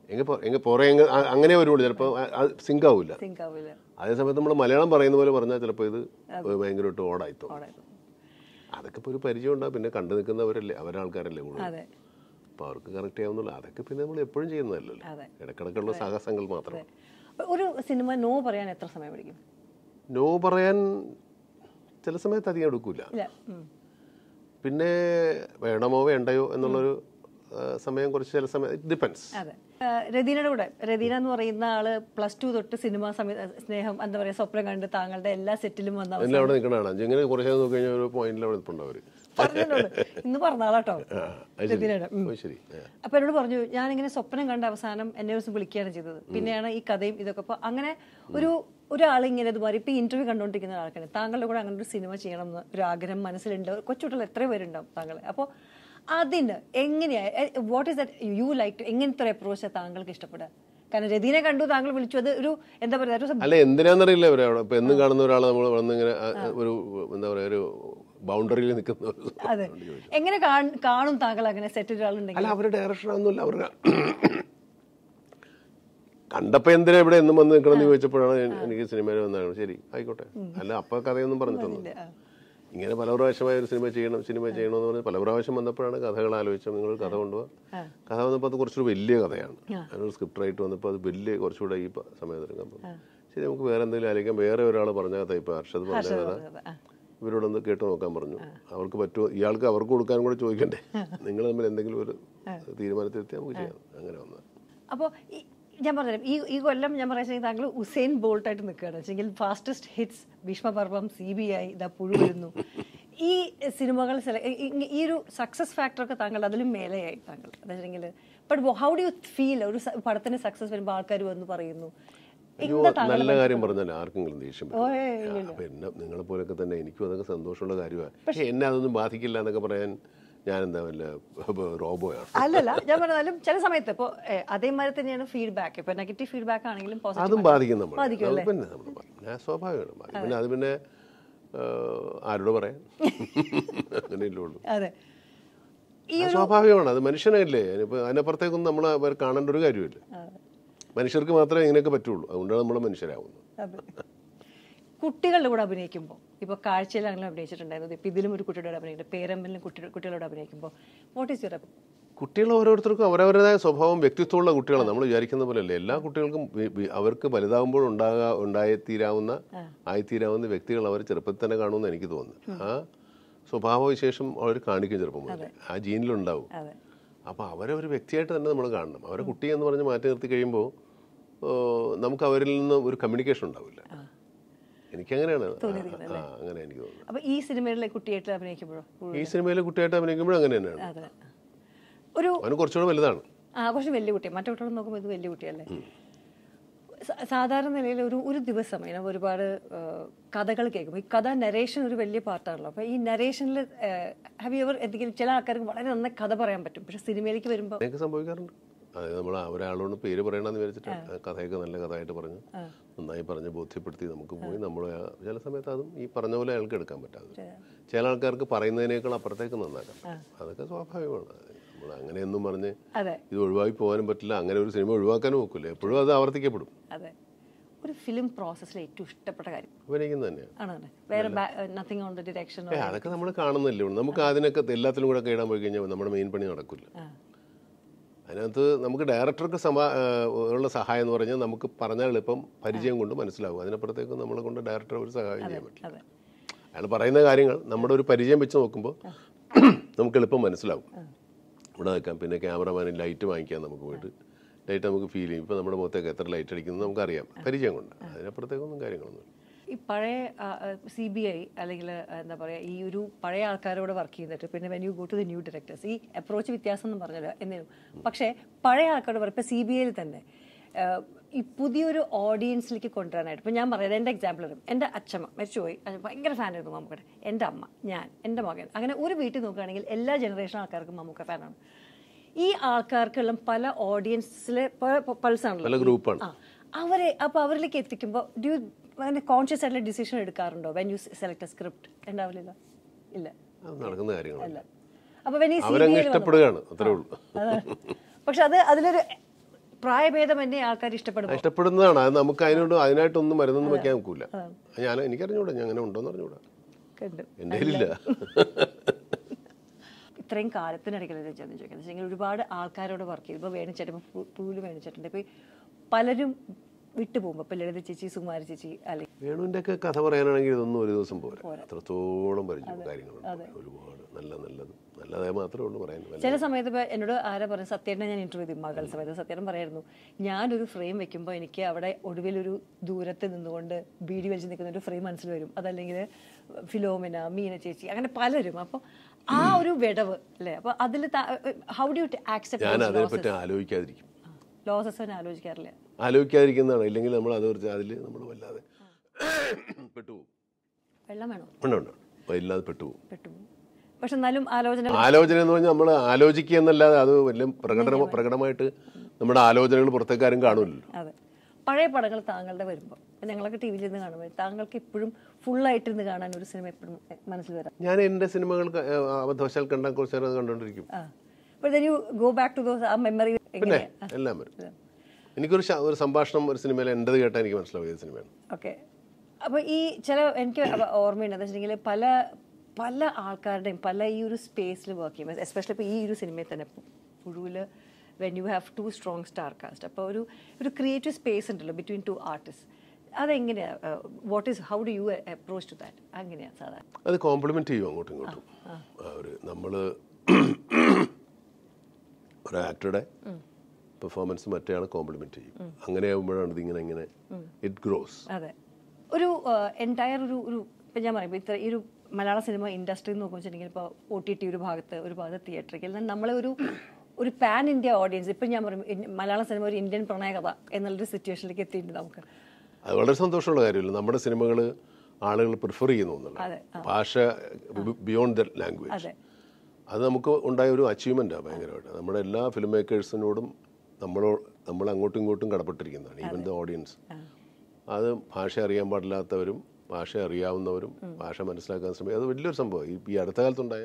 എങ്കിൽ എങ്കിൽ പുറേ അങ്ങ് അ- അങ്ങനെ വരുള്ളൂ ചിലപ്പോൾ സിങ്ക് ആവില്ല സിങ്ക് ആവില്ല അതേസമയത്ത് നമ്മൾ മലയാളം പറയുന്ന പോലെ പറഞ്ഞാൽ ചിലപ്പോൾ ഇത് ഭയങ്കരമായിട്ട് ഓടായിത്തോ അവിടെ അതൊക്കെ ഇപ്പോൾ ഒരു പരിചയം ഉണ്ടാവും പിന്നെ കണ്ടു നിൽക്കുന്നവരല്ലേ അവരാൾക്കാരല്ലേ കൂടുതൽ അതെ അപ്പോൾ അവർക്ക് കറക്റ്റ് ചെയ്യാവുന്നില്ല അതൊക്കെ പിന്നെ നമ്മൾ എപ്പോഴും ചെയ്യുന്നതല്ലല്ലോ അതെ. ഇടക്കിടക്കുള്ള സാഹസങ്ങൾ മാത്രം അപ്പൊ ഒരു സിനിമ നോ പറയാൻ എത്ര സമയം പിടിക്കും നോ പറയാൻ ചില സമയത്ത് അധികം എടുക്കൂല ഇല്ല ഉം. പിന്നെ വേണമോ വേണ്ടയോ എന്നുള്ളൊരു ആ, സമയം കുറച്ച് ചില സമയം ഇറ്റ് ഡിപ്പെൻസ് അതെ ആ, രതീനയുടെ കൂടെ രതീന എന്ന് പറയുന്ന ആള് പ്ലസ് ടു തൊട്ട് സിനിമ സമയ സ്നേഹം എന്താ പറയാ സ്വപ്നം കണ്ട് താങ്കളുടെ എല്ലാ സെറ്റിലും വന്ന എല്ലാം അവിടെ നിൽക്കണതാണ് ഇങ്ങനെ കുറച്ച് നേരം നോക്കി കഴിഞ്ഞാൽ ഒരു പോയിന്റിൽ അവിടെ നിൽപ്പുണ്ടാവും അവർ പറഞ്ഞോട് ഇന്ന് പറഞ്ഞ ആളാട്ടോ ആ അത് ശരി രതീനയുടെ ഉം. ഓ, ശരി ആ. അപ്പൊ എന്നോട് പറഞ്ഞു ഞാനിങ്ങനെ സ്വപ്നം കണ്ട അവസാനം എന്നെ ദിവസം വിളിക്കുകയാണ് ചെയ്തത് പിന്നെയാണ് ഈ കഥയും ഇതൊക്കെ അപ്പൊ അങ്ങനെ ഒരു ഒരാൾ ഇങ്ങനെ ഇതുമാതിരി ഇപ്പൊ ഇന്റർവ്യൂ കണ്ടുകൊണ്ടിരിക്കുന്ന ഒരാൾക്കാണ് താങ്കളുടെ കൂടെ അങ്ങനെ ഒരു സിനിമ ചെയ്യണം എന്ന് ഒരു ആഗ്രഹം മനസ്സിലുണ്ട് കൊച്ചുകുട്ടികൾ എത്ര പേരുണ്ടാവും താങ്കൾ അപ്പോൾ അതിന് എങ്ങനെയാ what is that you like എങ്ങനത്തെ ഒരു അപ്രോച്ച് താങ്കൾക്ക് ഇഷ്ടപ്പെടുക കാരണം രതീനെ കണ്ടു താങ്കൾ വിളിച്ചു അത് ഒരു എന്താ പറയുക that was a- അല്ല എന്തിനാന്നറിയില്ല അവരെ അവിടെ ഇപ്പൊ എന്നും കാണുന്ന ഒരാളെ നമ്മൾ വന്ന് ഇങ്ങനെ ആ, ഒരു എന്താ പറയാ ഒരു ബൗണ്ടറിയിൽ നിൽക്കുന്ന ഒരു അതെ എങ്ങനെ കാണ- കാണും താങ്കൾ അങ്ങനെ സെറ്റ് ഒരാളുണ്ടെങ്കിൽ അല്ല അവരുടെ ഡയറക്ഷൻ ഒന്നുമില്ല അവരുടെ കണ്ടപ്പോ എന്തിനാ ഇവിടെ എന്നും വന്ന് നിൽക്കണം എന്ന് ചോദിച്ചപ്പോഴാണ് ഞാൻ- എനിക്ക് സിനിമയിൽ വന്നതാണ് ശരി ആയിക്കോട്ടെ അല്ല അപ്പൊ കഥയൊന്നും പറഞ്ഞിട്ടൊന്നും ആ. ഇങ്ങനെ പല പ്രാവശ്യമായ ഒരു സിനിമ ചെയ്യണം സിനിമ ചെയ്യണം എന്ന് പറഞ്ഞ് പല പ്രാവശ്യം വന്നപ്പോഴാണ് കഥകൾ ആലോചിച്ചത് നിങ്ങൾ കഥ കൊണ്ടുപോകാം കഥ വന്നപ്പോൾ അത് കുറച്ചൊരു വലിയ കഥയാണ് അതിനൊരു സ്ക്രിപ്റ്റ് റൈറ്റ് വന്നപ്പോൾ അത് വലിയ കുറച്ചുകൂടെ ഈ പ- സമയത്ത് എടുക്കാം അപ്പം ശരി നമുക്ക് വേറെ എന്തെങ്കിലും ആലോചിക്കാം വേറെ ഒരാൾ പറഞ്ഞ കഥ ഇപ്പൊ ഹർഷദ് പറഞ്ഞ കഥ ആ. ഇവരോടൊന്ന് കേട്ട് നോക്കാൻ പറഞ്ഞു അവർക്ക് പറ്റുമോ ഇയാൾക്ക് അവർക്ക് കൊടുക്കാൻ കൂടെ ചോദിക്കണ്ടേ നിങ്ങൾ തമ്മിൽ എന്തെങ്കിലും ഒരു തീരുമാനത്തിലെത്തി നമുക്ക് ചെയ്യാം അങ്ങനെ വന്നത് അപ്പോൾ ഞാൻ പറഞ്ഞുതരാം ഈ ഈ കൊല്ലം ഞാൻ പറയുന്നത് താങ്കൾ ഉസൈൻ ബോൾട്ട് ആയിട്ട് നിൽക്കുകയാണ് വെച്ചെങ്കിൽ fastest hits Bheeshmaparvam C B I ഇതാ പുഴു വരുന്നു ഈ സിനിമകൾ സെല- ഈ- ഈ- ഈ ഒരു സക്സസ് ഫാക്ടറൊക്കെ താങ്കൾ അതിലും മേലെയായി താങ്കൾ അതെങ്കിൽ but how do you feel ഒരു സ- പടത്തിന് സക്സസ് വരുമ്പോൾ ആൾക്കാർ വന്ന് പറയുന്നു അയ്യോ എന്താ താങ്കൾ നല്ല കാര്യം പറഞ്ഞാൽ ആർക്കെങ്കിലും ദേഷ്യം വരും. ഓ, ഏയ്, ആ, അപ്പൊ എന്നെ നിങ്ങളെ പോലൊക്കെ തന്നെ എനിക്കും അതൊക്കെ സന്തോഷമുള്ള കാര്യമാണ് പക്ഷേ എന്നെ അതൊന്നും ബാധിക്കില്ല എന്നൊക്കെ പറയാൻ ഞാൻ എന്താ വല്ല റോബോയാണ് അല്ലല്ല ഞാൻ പറഞ്ഞാലും ചില സമയത്ത് ഇപ്പോൾ അതേമാതിരി തന്നെയാണ് ഫീഡ്ബാക്ക് ഇപ്പൊ നെഗറ്റീവ് ഫീഡ്ബാക്ക് ആണെങ്കിലും അതും പോസിറ്റീവ് ബാധിക്കും നമ്മൾ ബാധിക്കും അത് പിന്നെ നമ്മൾ പറയും ഞാൻ സ്വാഭാവികമാണ് ബാധിക്കും പിന്നെ അത് പിന്നെ ആ, ആരോട് പറയാൻ അങ്ങനെയല്ലേ ഉള്ളൂ അതെ അത് സ്വാഭാവികമാണ് അത് മനുഷ്യനല്ലേ അതിനിപ്പോ അതിനപ്പുറത്തേക്കൊന്നും നമ്മൾ അവർ കാണേണ്ട ഒരു കാര്യമില്ല മനുഷ്യർക്ക് മാത്രമേ ഇങ്ങനെയൊക്കെ പറ്റുള്ളൂ അതുകൊണ്ടാണ് നമ്മൾ മനുഷ്യരാകുന്നത് അതെ കുട്ടികളുടെ കൂടെ അഭിനയിക്കുമ്പോൾ ഇപ്പോൾ കാഴ്ചയിലാണെങ്കിലും അഭിനയിച്ചിട്ടുണ്ടായിരുന്നത് ഇപ്പം ഇതിലും ഒരു കുട്ടിയോട് അഭിനയിക്കുന്നത് പേരമ്പലിലും കുട്ടി കുട്ടികളോട് അഭിനയിക്കുമ്പോൾ വാട്ട് ഈസ് യുവർ കുട്ടികൾ ഓരോരുത്തർക്കും അവരവരുടേതായ സ്വഭാവം വ്യക്തിത്വമുള്ള കുട്ടികളാണ് നമ്മൾ വിചാരിക്കുന്ന പോലെയല്ല എല്ലാ കുട്ടികൾക്കും വി- വി- അവർക്ക് വലുതാകുമ്പോൾ ഉണ്ടാകാ ഉണ്ടായിത്തീരാവുന്ന ആയിത്തീരാവുന്ന വ്യക്തികൾ അവർ ചെറുപ്പത്തിൽ തന്നെ കാണുമെന്ന് എനിക്ക് തോന്നുന്നു ആ സ്വഭാവവിശേഷം അവർ കാണിക്കും ചെറുപ്പം മുതലേ ആ ജീനിലുണ്ടാവും അതെ അപ്പോൾ അവരെ ഒരു വ്യക്തിയായിട്ട് തന്നെ നമ്മൾ കാണണം അവരെ കുട്ടി എന്ന് പറഞ്ഞ് മാറ്റി നിർത്തി കഴിയുമ്പോൾ ഓ, നമുക്ക് അവരിൽ നിന്ന് ഒരു കമ്മ്യൂണിക്കേഷൻ ഉണ്ടാവില്ല എനിക്കങ്ങനെയാണ് ആ അങ്ങനെ എനിക്ക് തോന്നുന്നത് അപ്പോൾ ഈ സിനിമയിലെ കുട്ടിയായിട്ട് അഭിനയിക്കുമ്പോഴോ ഈ സിനിമയിലെ കുട്ടിയായിട്ട് അഭിനയിക്കുമ്പോഴും അങ്ങനെ തന്നെയാണ് അതെ ഒരു അവന് കുറച്ചുകൂടെ വലുതാണ് ആ കുറച്ച് വലിയ കുട്ടിയാണ് മറ്റു കുട്ടികളെ നോക്കുമ്പോൾ ഇത് വലിയ കുട്ടിയല്ലേ സ- സാധാരണ നിലയിൽ ഒരു ഒരു ദിവസം ഇങ്ങനെ ഒരുപാട് ആ, കഥകൾ കേൾക്കും ഈ കഥ നരേഷൻ ഒരു വലിയ പാർട്ടാണല്ലോ അപ്പോൾ ഈ നരേഷനിൽ ഹാവ് യു എവർ എന്തെങ്കിലും ചില ആൾക്കാർക്ക് വളരെ നന്നായി കഥ പറയാൻ പറ്റും പക്ഷെ സിനിമയിലേക്ക് വരുമ്പോൾ അങ്ങനെയൊക്കെ സംഭവിക്കാറുണ്ട് അതായത് നമ്മൾ ഒരാളോട് പേര് പറയണമെന്ന് വിചാരിച്ചിട്ട് ആ കഥയൊക്കെ നല്ല കഥയായിട്ട് പറഞ്ഞു നന്നായി പറഞ്ഞ് ബോധ്യപ്പെടുത്തി നമുക്ക് പോയി നമ്മൾ ചില സമയത്ത് അതും ഈ പറഞ്ഞ പോലെ അയാൾക്ക് എടുക്കാൻ പറ്റാതെ ചില ആൾക്കാർക്ക് പറയുന്നതിനേക്കാൾ അപ്പുറത്തേക്ക് നന്നാക്കാം അതൊക്കെ സ്വാഭാവികമാണ് നമ്മൾ അങ്ങനെയൊന്നും പറഞ്ഞ് അതെ ഇത് ഒഴിവാക്കി പോകാനും പറ്റില്ല അങ്ങനെ ഒരു സിനിമ ഒഴിവാക്കാനും ഒക്കില്ല എപ്പോഴും അത് ആവർത്തിക്കപ്പെടും അതെ ഒരു ഫിലിം പ്രോസസ്സിൽ ഏറ്റവും ഇഷ്ടപ്പെട്ട കാര്യം അഭിനയിക്കുന്നത് തന്നെയാണ് ആണ് അതെ വേറെ നത്തിങ് ഓൺ ദ ഡിറക്ഷൻ ഏ അതൊക്കെ നമ്മൾ കാണുന്നില്ലേ ഉള്ളൂ. നമുക്ക് അതിനൊക്കെ എല്ലാത്തിലും കൂടെ ഒക്കെ ഇടാൻ പോയി കഴിഞ്ഞാൽ നമ്മുടെ മെയിൻ പണി നടക്കില്ല അതിനകത്ത് നമുക്ക് ഡയറക്ടർക്ക് സമ ആ, ഉള്ള സഹായം എന്ന് പറഞ്ഞാൽ നമുക്ക് പറഞ്ഞാൽ എളുപ്പം പരിചയം കൊണ്ട് മനസ്സിലാവും അതിനപ്പുറത്തേക്ക് നമ്മളെ കൊണ്ട് ഡയറക്ടർ ഒരു സഹായം ചെയ്യാൻ പറ്റില്ല അതെ അയാൾ പറയുന്ന കാര്യങ്ങൾ നമ്മുടെ ഒരു പരിചയം വെച്ച് നോക്കുമ്പോൾ നമുക്ക് എളുപ്പം മനസ്സിലാവും ഇവിടെ നിൽക്കാം പിന്നെ ക്യാമറമാനിൽ ലൈറ്റ് വാങ്ങിക്കാം നമുക്ക് പോയിട്ട് ലൈറ്റ് നമുക്ക് ഫീൽ ചെയ്യും ഇപ്പോൾ നമ്മുടെ മുഖത്തേക്ക് എത്ര ലൈറ്റ് അടിക്കുന്നത് നമുക്കറിയാം പരിചയം കൊണ്ട് അതിനപ്പുറത്തേക്കൊന്നും കാര്യങ്ങളൊന്നും ഈ പഴയ സി ബി ഐ അല്ലെങ്കിൽ എന്താ പറയുക ഈ ഒരു പഴയ ആൾക്കാരോട് വർക്ക് ചെയ്തിട്ട് പിന്നെ when you go to the new directors ഈ അപ്രോച്ച് വ്യത്യാസം എന്ന് പറഞ്ഞല്ലോ എന്നേലും പക്ഷേ പഴയ ആൾക്കാരോട് പറയും ഇപ്പോൾ സി ബി ഐയിൽ തന്നെ ആ, ഈ പുതിയൊരു ഓഡിയൻസിലേക്ക് കൊണ്ടുവരാനായിട്ട് ഇപ്പം ഞാൻ പറയാം എൻ്റെ എക്സാമ്പിൾ വരും എൻ്റെ അച്ഛമ്മ മരിച്ചുപോയി അത് ഭയങ്കര ഫാനായിരുന്നു മമ്മൂക്കയുടെ എൻ്റെ അമ്മ ഞാൻ എൻ്റെ മകൻ അങ്ങനെ ഒരു വീട്ടിൽ നോക്കുകയാണെങ്കിൽ എല്ലാ ജനറേഷൻ ആൾക്കാർക്കും മമ്മൂക്ക ഫാനാണ് ഈ ആൾക്കാർക്കുള്ള പല ഓഡിയൻസിലെ പൾസ് ആണല്ലോ പല ഗ്രൂപ്പാണ് ആ അവരെ അപ്പൊ അവരിലേക്ക് എത്തിക്കുമ്പോൾ ഡ്യൂ അങ്ങനെ കോൺഷ്യസ് ആയിട്ടുള്ള ഡിസിഷൻ എടുക്കാറുണ്ടോ when you select a script ഉണ്ടാവില്ല ഇല്ല അത് നടക്കുന്ന കാര്യങ്ങളല്ല അല്ല അപ്പൊ വെൻ ഈ അവരങ്ങ് ഇഷ്ടപ്പെടുകയാണ് അത്രേ ഉള്ളൂ പക്ഷെ അത് അതിലൊരു പ്രായഭേദം എന്നെ ആൾക്കാർ ഇഷ്ടപ്പെടുമ്പോൾ ഇഷ്ടപ്പെടുന്നതാണ് അത് നമുക്ക് അതിനോട് അതിനായിട്ടൊന്നും മരുന്നൊന്നും വെക്കാൻ നോക്കൂല ഞാൻ എനിക്കറിഞ്ഞൂടാ ഞാൻ അങ്ങനെ ഉണ്ടോന്ന് അറിഞ്ഞൂടാ കണ്ടു എൻ്റെ കയ്യിലില്ല ഇത്രയും കാലത്തിനിടയ്ക്കല്ലേ ചോദിക്കാൻ ചോദിക്കുന്നത് ഒരുപാട് ആൾക്കാരോട് വർക്ക് ചെയ്തു ഇപ്പോൾ വേണിച്ചേട്ടൻ ഇപ്പോൾ പൂല് വേണിച്ചേട്ടൻ്റെ ഇപ്പോൾ പലരും വിട്ടു പോകുമ്പോൾ ഇപ്പോൾ ലളിത ചേച്ചി സുകുമാരി ചേച്ചി അല്ലെങ്കിൽ വേണുവിൻ്റെ ഒക്കെ കഥ പറയാനാണെങ്കിൽ ഇതൊന്നും ഒരു ദിവസം പോരാ അത്രത്തോളം പരിചയം കാര്യങ്ങളുണ്ട് ഒരുപാട് നല്ല നല്ലത് നല്ലതായ മാത്രമേ ഉള്ളൂ പറയാൻ വല്ല- ചില സമയത്ത് ഇപ്പോൾ എന്നോട് ആരാ പറയുന്നത് സത്യേട്ടനെ ഞാൻ ഇന്റർവ്യൂ ചെയ്തു മകൾ സമയത്ത് സത്യേട്ടൻ പറയായിരുന്നു ഞാനൊരു ഫ്രെയിം വെക്കുമ്പോൾ എനിക്ക് അവിടെ ഒടുവിലൊരു ദൂരത്ത് നിന്നുകൊണ്ട് ബീഡി വലിച്ച് നിൽക്കുന്ന ഒരു ഫ്രെയിം മനസ്സിൽ വരും അതല്ലെങ്കിൽ ഫിലോമിന മീന ചേച്ചി അങ്ങനെ പലരും അപ്പോൾ ആ ഒരു വിടവ് അല്ലേ അപ്പോൾ അതിൽ ഹൗ ഡു യു ഞാൻ ആക്സെപ്റ്റ് അതിനെപ്പറ്റി ആലോചിക്കാതിരിക്കും ലോസസ് തന്നെ ആലോചിക്കാറില്ല ആലോചിക്കാതിരിക്കുന്നതാണ് ഇല്ലെങ്കിൽ നമ്മൾ അത് കുറിച്ച് അതിൽ നമ്മൾ വല്ലാതെ പെട്ടുപോകും വെള്ളം വേണോ ഉണ്ട് ഉണ്ട് അപ്പോൾ ഇല്ലാതെ പെട്ടുപോകും പെട്ടുപോകും പക്ഷെ എന്നാലും ആലോചന ആലോചന എന്ന് പറഞ്ഞാൽ നമ്മൾ ആലോചിക്കുക എന്നല്ലാതെ അത് വലിയ പ്രകടന പ്രകടമായിട്ട് നമ്മുടെ ആലോചനകൾ പുറത്തേക്കാരും കാണുമല്ലോ അതെ പഴയ പടങ്ങൾ താങ്കളുടെ വരുമ്പോൾ ഇപ്പം ഞങ്ങളൊക്കെ ടി വിയിൽ ഇരുന്ന് കാണുമ്പോൾ താങ്കൾക്ക് ഇപ്പോഴും ഫുള്ളായിട്ട് ഇരുന്ന് കാണാൻ ഒരു സിനിമ എപ്പോഴും മനസ്സിൽ വരാം ഞാൻ എൻ്റെ സിനിമകൾ ക- ഏഹ് അബദ്ധവശാൽ കണ്ടാൽ കുറച്ച് നേരം അത് കണ്ടുകൊണ്ടിരിക്കും ആ അപ്പോൾ you go back to those ആ മെമ്മറി പിന്നെ എങ്ങനെയാ എല്ലാം വരും എനിക്കൊരു ശ- ഒരു സംഭാഷണം ഒരു സിനിമയിൽ എൻ്റെത് കേട്ടാൽ എനിക്ക് മനസ്സിലാവും ഏത് സിനിമയാണ് ഓക്കെ അപ്പോൾ ഈ ചില എനിക്ക് അവ- ഓർമ്മയുണ്ട് എന്താ വെച്ചിട്ടുണ്ടെങ്കിൽ പല പല ആൾക്കാരുടെയും പല ഈ ഒരു സ്പേസിൽ വർക്ക് ചെയ്യുമ്പോൾ എസ്പെഷ്യലി ഇപ്പോൾ ഈ ഒരു സിനിമയിൽ തന്നെ പുഴുവിൽ when you have to strong star cast അപ്പോൾ ഒരു ഒരു ക്രിയേറ്റീവ് സ്പേസ് ഉണ്ടല്ലോ ബിറ്റ്വീൻ ടു ആർട്ടിസ്റ്റ് അതെങ്ങനെയാണ് what is how do you approach to that അങ്ങനെയാണ് സാധാരണ അത് കോംപ്ലിമെൻ്റ് ചെയ്യും അങ്ങോട്ടും ഇങ്ങോട്ടും ആ ഒരു നമ്മൾ ഒരു ആക്ടറുടെ പെർഫോമൻസ് മറ്റേയാൾ കോംപ്ലിമെൻ്റ് ചെയ്യും അങ്ങനെ ആകുമ്പോഴാണ് ഇതിങ്ങനെ ഇങ്ങനെ ഇറ്റ് ഗ്രോസ് അതെ ഒരു എൻറ്റയർ ഒരു ഒരു ഇപ്പം ഞാൻ പറയും ഇത്ര ഈ ഒരു മലയാള സിനിമ ഇൻഡസ്ട്രി എന്ന് നോക്കുമ്പോൾ വെച്ചിട്ടുണ്ടെങ്കിൽ ഇപ്പോൾ ഒ ടി ടി ഒരു ഭാഗത്ത് ഒരു ഭാഗത്ത് തിയേറ്ററിൽ നമ്മളെ ഒരു ഒരു പാൻ ഇന്ത്യ ഓഡിയൻസ് ഇപ്പം ഞാൻ പറയും ഇൻ- മലയാള സിനിമ ഒരു ഇന്ത്യൻ പ്രണയകഥ എന്നുള്ളൊരു സിറ്റുവേഷനിലേക്ക് എത്തിയിട്ടുണ്ട് നമുക്ക് അത് വളരെ സന്തോഷമുള്ള കാര്യമല്ല നമ്മുടെ സിനിമകൾ ആളുകൾ പ്രിഫർ ചെയ്യുന്നു എന്നുള്ളത് അതെ, ഭാഷ ബിയോണ്ട് ദ ലാംഗ്വേജ് അതെ അത് നമുക്ക് ഉണ്ടായ ഒരു അച്ചീവ്മെൻറ്റാണ് ഭയങ്കരമായിട്ട് നമ്മുടെ എല്ലാ ഫിലിം മേക്കേഴ്സിനോടും നമ്മളോ നമ്മൾ അങ്ങോട്ടും ഇങ്ങോട്ടും കടപ്പെട്ടിരിക്കുന്നതാണ് ഈവൻ ദ ഓഡിയൻസ് അത് ഭാഷ അറിയാൻ പാടില്ലാത്തവരും ഭാഷ അറിയാവുന്നവരും ഭാഷ മനസ്സിലാക്കാൻ ശ്രമിക്കുക അത് വലിയൊരു സംഭവം ഈ- ഈ അടുത്ത കാലത്തുണ്ടായ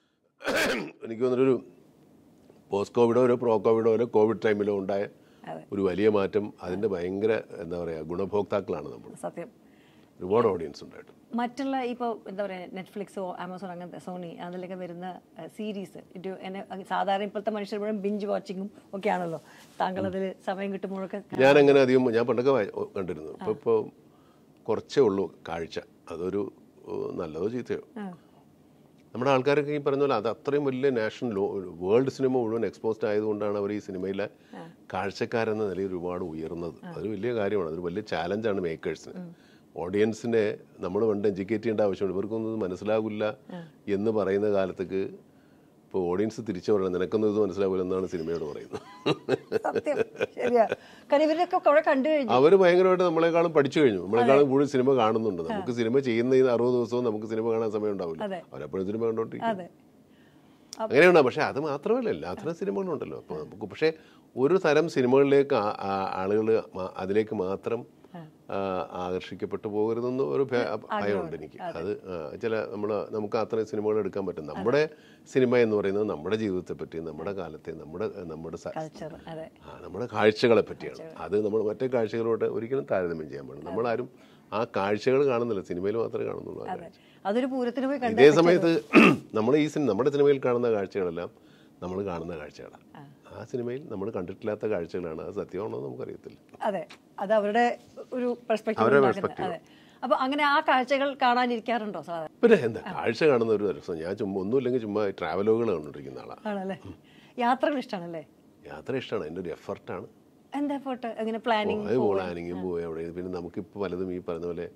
എനിക്ക് തോന്നുന്നൊരു പോസ്റ്റ് കോവിഡോ ഒരു പ്രോ കോവിഡോ ഒരു കോവിഡ് ടൈമിലോ ഉണ്ടായ അതെ. ഒരു വലിയ മാറ്റം അതിൻ്റെ ഭയങ്കര എന്താ പറയുക ഗുണഭോക്താക്കളാണ് നമ്മൾ സത്യം ഒരുപാട് ഓഡിയൻസ് ഉണ്ടായിട്ട് മറ്റുള്ള ഇപ്പോൾ എന്താ പറയുക നെറ്റ്ഫ്ലിക്സോ ആമസോൺ അങ്ങനത്തെ സോണി അതിലൊക്കെ വരുന്ന സീരീസ് ഇത് എന്നെ സാധാരണ ഇപ്പോഴത്തെ മനുഷ്യർ മുഴുവൻ ബിഞ്ച് വാച്ചിങ്ങും ഒക്കെ ആണല്ലോ താങ്കൾ അതിൽ സമയം കിട്ടുമ്പോഴൊക്കെ ഞാൻ അങ്ങനെ അധികം ഞാൻ പണ്ടൊക്കെ വായി- ഓ, കണ്ടിരുന്നു ഇപ്പോൾ ഇപ്പോൾ കുറച്ചേ ഉള്ളൂ കാഴ്ച അതൊരു ഓ, നല്ലതോ ചീത്തയോ ആ, നമ്മുടെ ആൾക്കാരൊക്കെ ഈ പറഞ്ഞ പോലെ അത് അത്രയും വലിയ നാഷണൽ വേൾഡ് സിനിമ മുഴുവൻ എക്സ്പോസ്ഡ് ആയതുകൊണ്ടാണ് അവർ ഈ സിനിമയിലെ കാഴ്ചക്കാരെന്ന നിലയിൽ ഒരുപാട് ഉയർന്നത് അതൊരു വലിയ കാര്യമാണ് അതൊരു വലിയ ചാലഞ്ചാണ് മേക്കേഴ്സിന് ഓഡിയൻസിനെ നമ്മൾ പണ്ട് എഡ്യൂക്കേറ്റ് ചെയ്യേണ്ട ആവശ്യമുണ്ട് ഇവർക്കൊന്നും ഇത് മനസ്സിലാകില്ല എന്ന് പറയുന്ന കാലത്തേക്ക് ഇപ്പോൾ ഓഡിയൻസ് തിരിച്ചു പറയണം നിനക്കൊന്നും ഇത് മനസ്സിലാവില്ല എന്നാണ് സിനിമയോട് പറയുന്നത് സത്യം ശരിയാ കാരണം ഇവരൊക്കെ കുറെ കണ്ടു കഴിഞ്ഞു അവർ ഭയങ്കരമായിട്ട് നമ്മളെക്കാളും പഠിച്ചു കഴിഞ്ഞു നമ്മളെക്കാളും കൂടുതൽ സിനിമ കാണുന്നുണ്ട് നമുക്ക് സിനിമ ചെയ്യുന്ന ഈ അറുപത് ദിവസവും നമുക്ക് സിനിമ കാണാൻ സമയം ഉണ്ടാവില്ല അതെ. അവരെപ്പോഴും സിനിമ കണ്ടോണ്ടിരിക്കും അതെ അങ്ങനെയാണ് പക്ഷെ അത് മാത്രമല്ല എല്ലാത്തരം സിനിമകളുണ്ടല്ലോ അപ്പോൾ നമുക്ക് പക്ഷേ ഒരു തരം സിനിമകളിലേക്ക് ആളുകൾ അതിലേക്ക് മാത്രം ആ, ആകർഷിക്കപ്പെട്ടു പോകരുതെന്ന് ഒരു ഭയ- ഭയമുണ്ട് എനിക്ക് അത് ആ, ചില നമ്മൾ നമുക്ക് അത്രയും സിനിമകൾ എടുക്കാൻ പറ്റും നമ്മുടെ സിനിമ എന്ന് പറയുന്നത് നമ്മുടെ ജീവിതത്തെ പറ്റി നമ്മുടെ കാലത്തെ നമ്മുടെ നമ്മുടെ സ- കൾച്ചർ അതെ ആ നമ്മുടെ കാഴ്ചകളെ പറ്റിയാണ് അത് നമ്മൾ മറ്റേ കാഴ്ചകളോട് ഒരിക്കലും താരതമ്യം ചെയ്യാൻ പാടില്ല നമ്മളാരും ആ കാഴ്ചകൾ കാണുന്നില്ല സിനിമയിൽ മാത്രമേ കാണുന്നുള്ളൂ ആ അതെ അതൊരു പൂരത്തിന് പോയി കണ്ടു ഇതേ സമയത്ത് നമ്മൾ ഈ സിനിമ നമ്മുടെ സിനിമയിൽ കാണുന്ന കാഴ്ചകളെല്ലാം നമ്മൾ കാണുന്ന കാഴ്ചകളാണ് ആ സിനിമയിൽ നമ്മൾ കണ്ടിട്ടില്ലാത്ത കാഴ്ചകളാണ് അത് സത്യമാണോ എന്ന് നമുക്കറിയത്തില്ല അതെ അത് അവരുടെ ഒരു പെർസ്പെക്റ്റീവ് അവരുടെ ഉണ്ടാക്കുന്നത് അതെ അപ്പൊ അങ്ങനെ ആ കാഴ്ചകൾ കാണാനിരിക്കാറുണ്ടോ സാധാരണ പിന്നെ എന്താ കാഴ്ച കാണുന്ന ഒരു രസം ഞാൻ ചുമ്മാ ഒന്നുമില്ലെങ്കിൽ ചുമ്മാ ട്രാവലോഗുകൾ കണ്ടുകൊണ്ടിരിക്കുന്ന ആളാണ് ആണല്ലേ യാത്രകൾ ഇഷ്ടമാണല്ലേ യാത്ര ഇഷ്ടമാണ് എൻ്റെ ഒരു എഫർട്ടാണ് എന്താ ഫോട്ടോ എങ്ങനെ പ്ലാനിങ് അത് പ്ലാനിങ്ങും പോയി അവിടെ പിന്നെ നമുക്കിപ്പോൾ പലതും ഈ പറഞ്ഞ പോലെ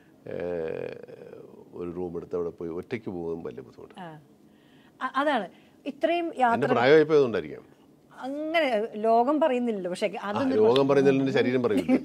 ഏഹ്, ഒരു റൂം എടുത്ത് അവിടെ പോയി ഒറ്റയ്ക്ക് പോകുന്നതും വലിയ ബുദ്ധിമുട്ട് അതാണ് ഇത്രയും യാത്ര എൻ്റെ പ്രായമായപ്പോൾ അതുകൊണ്ടായിരിക്കാം അങ്ങനെ ലോകം പറയുന്നില്ലല്ലോ പക്ഷെ ആ, അതൊന്നും രോഗം പറയുന്നതിൽ എൻ്റെ ശരീരം പറയുന്നു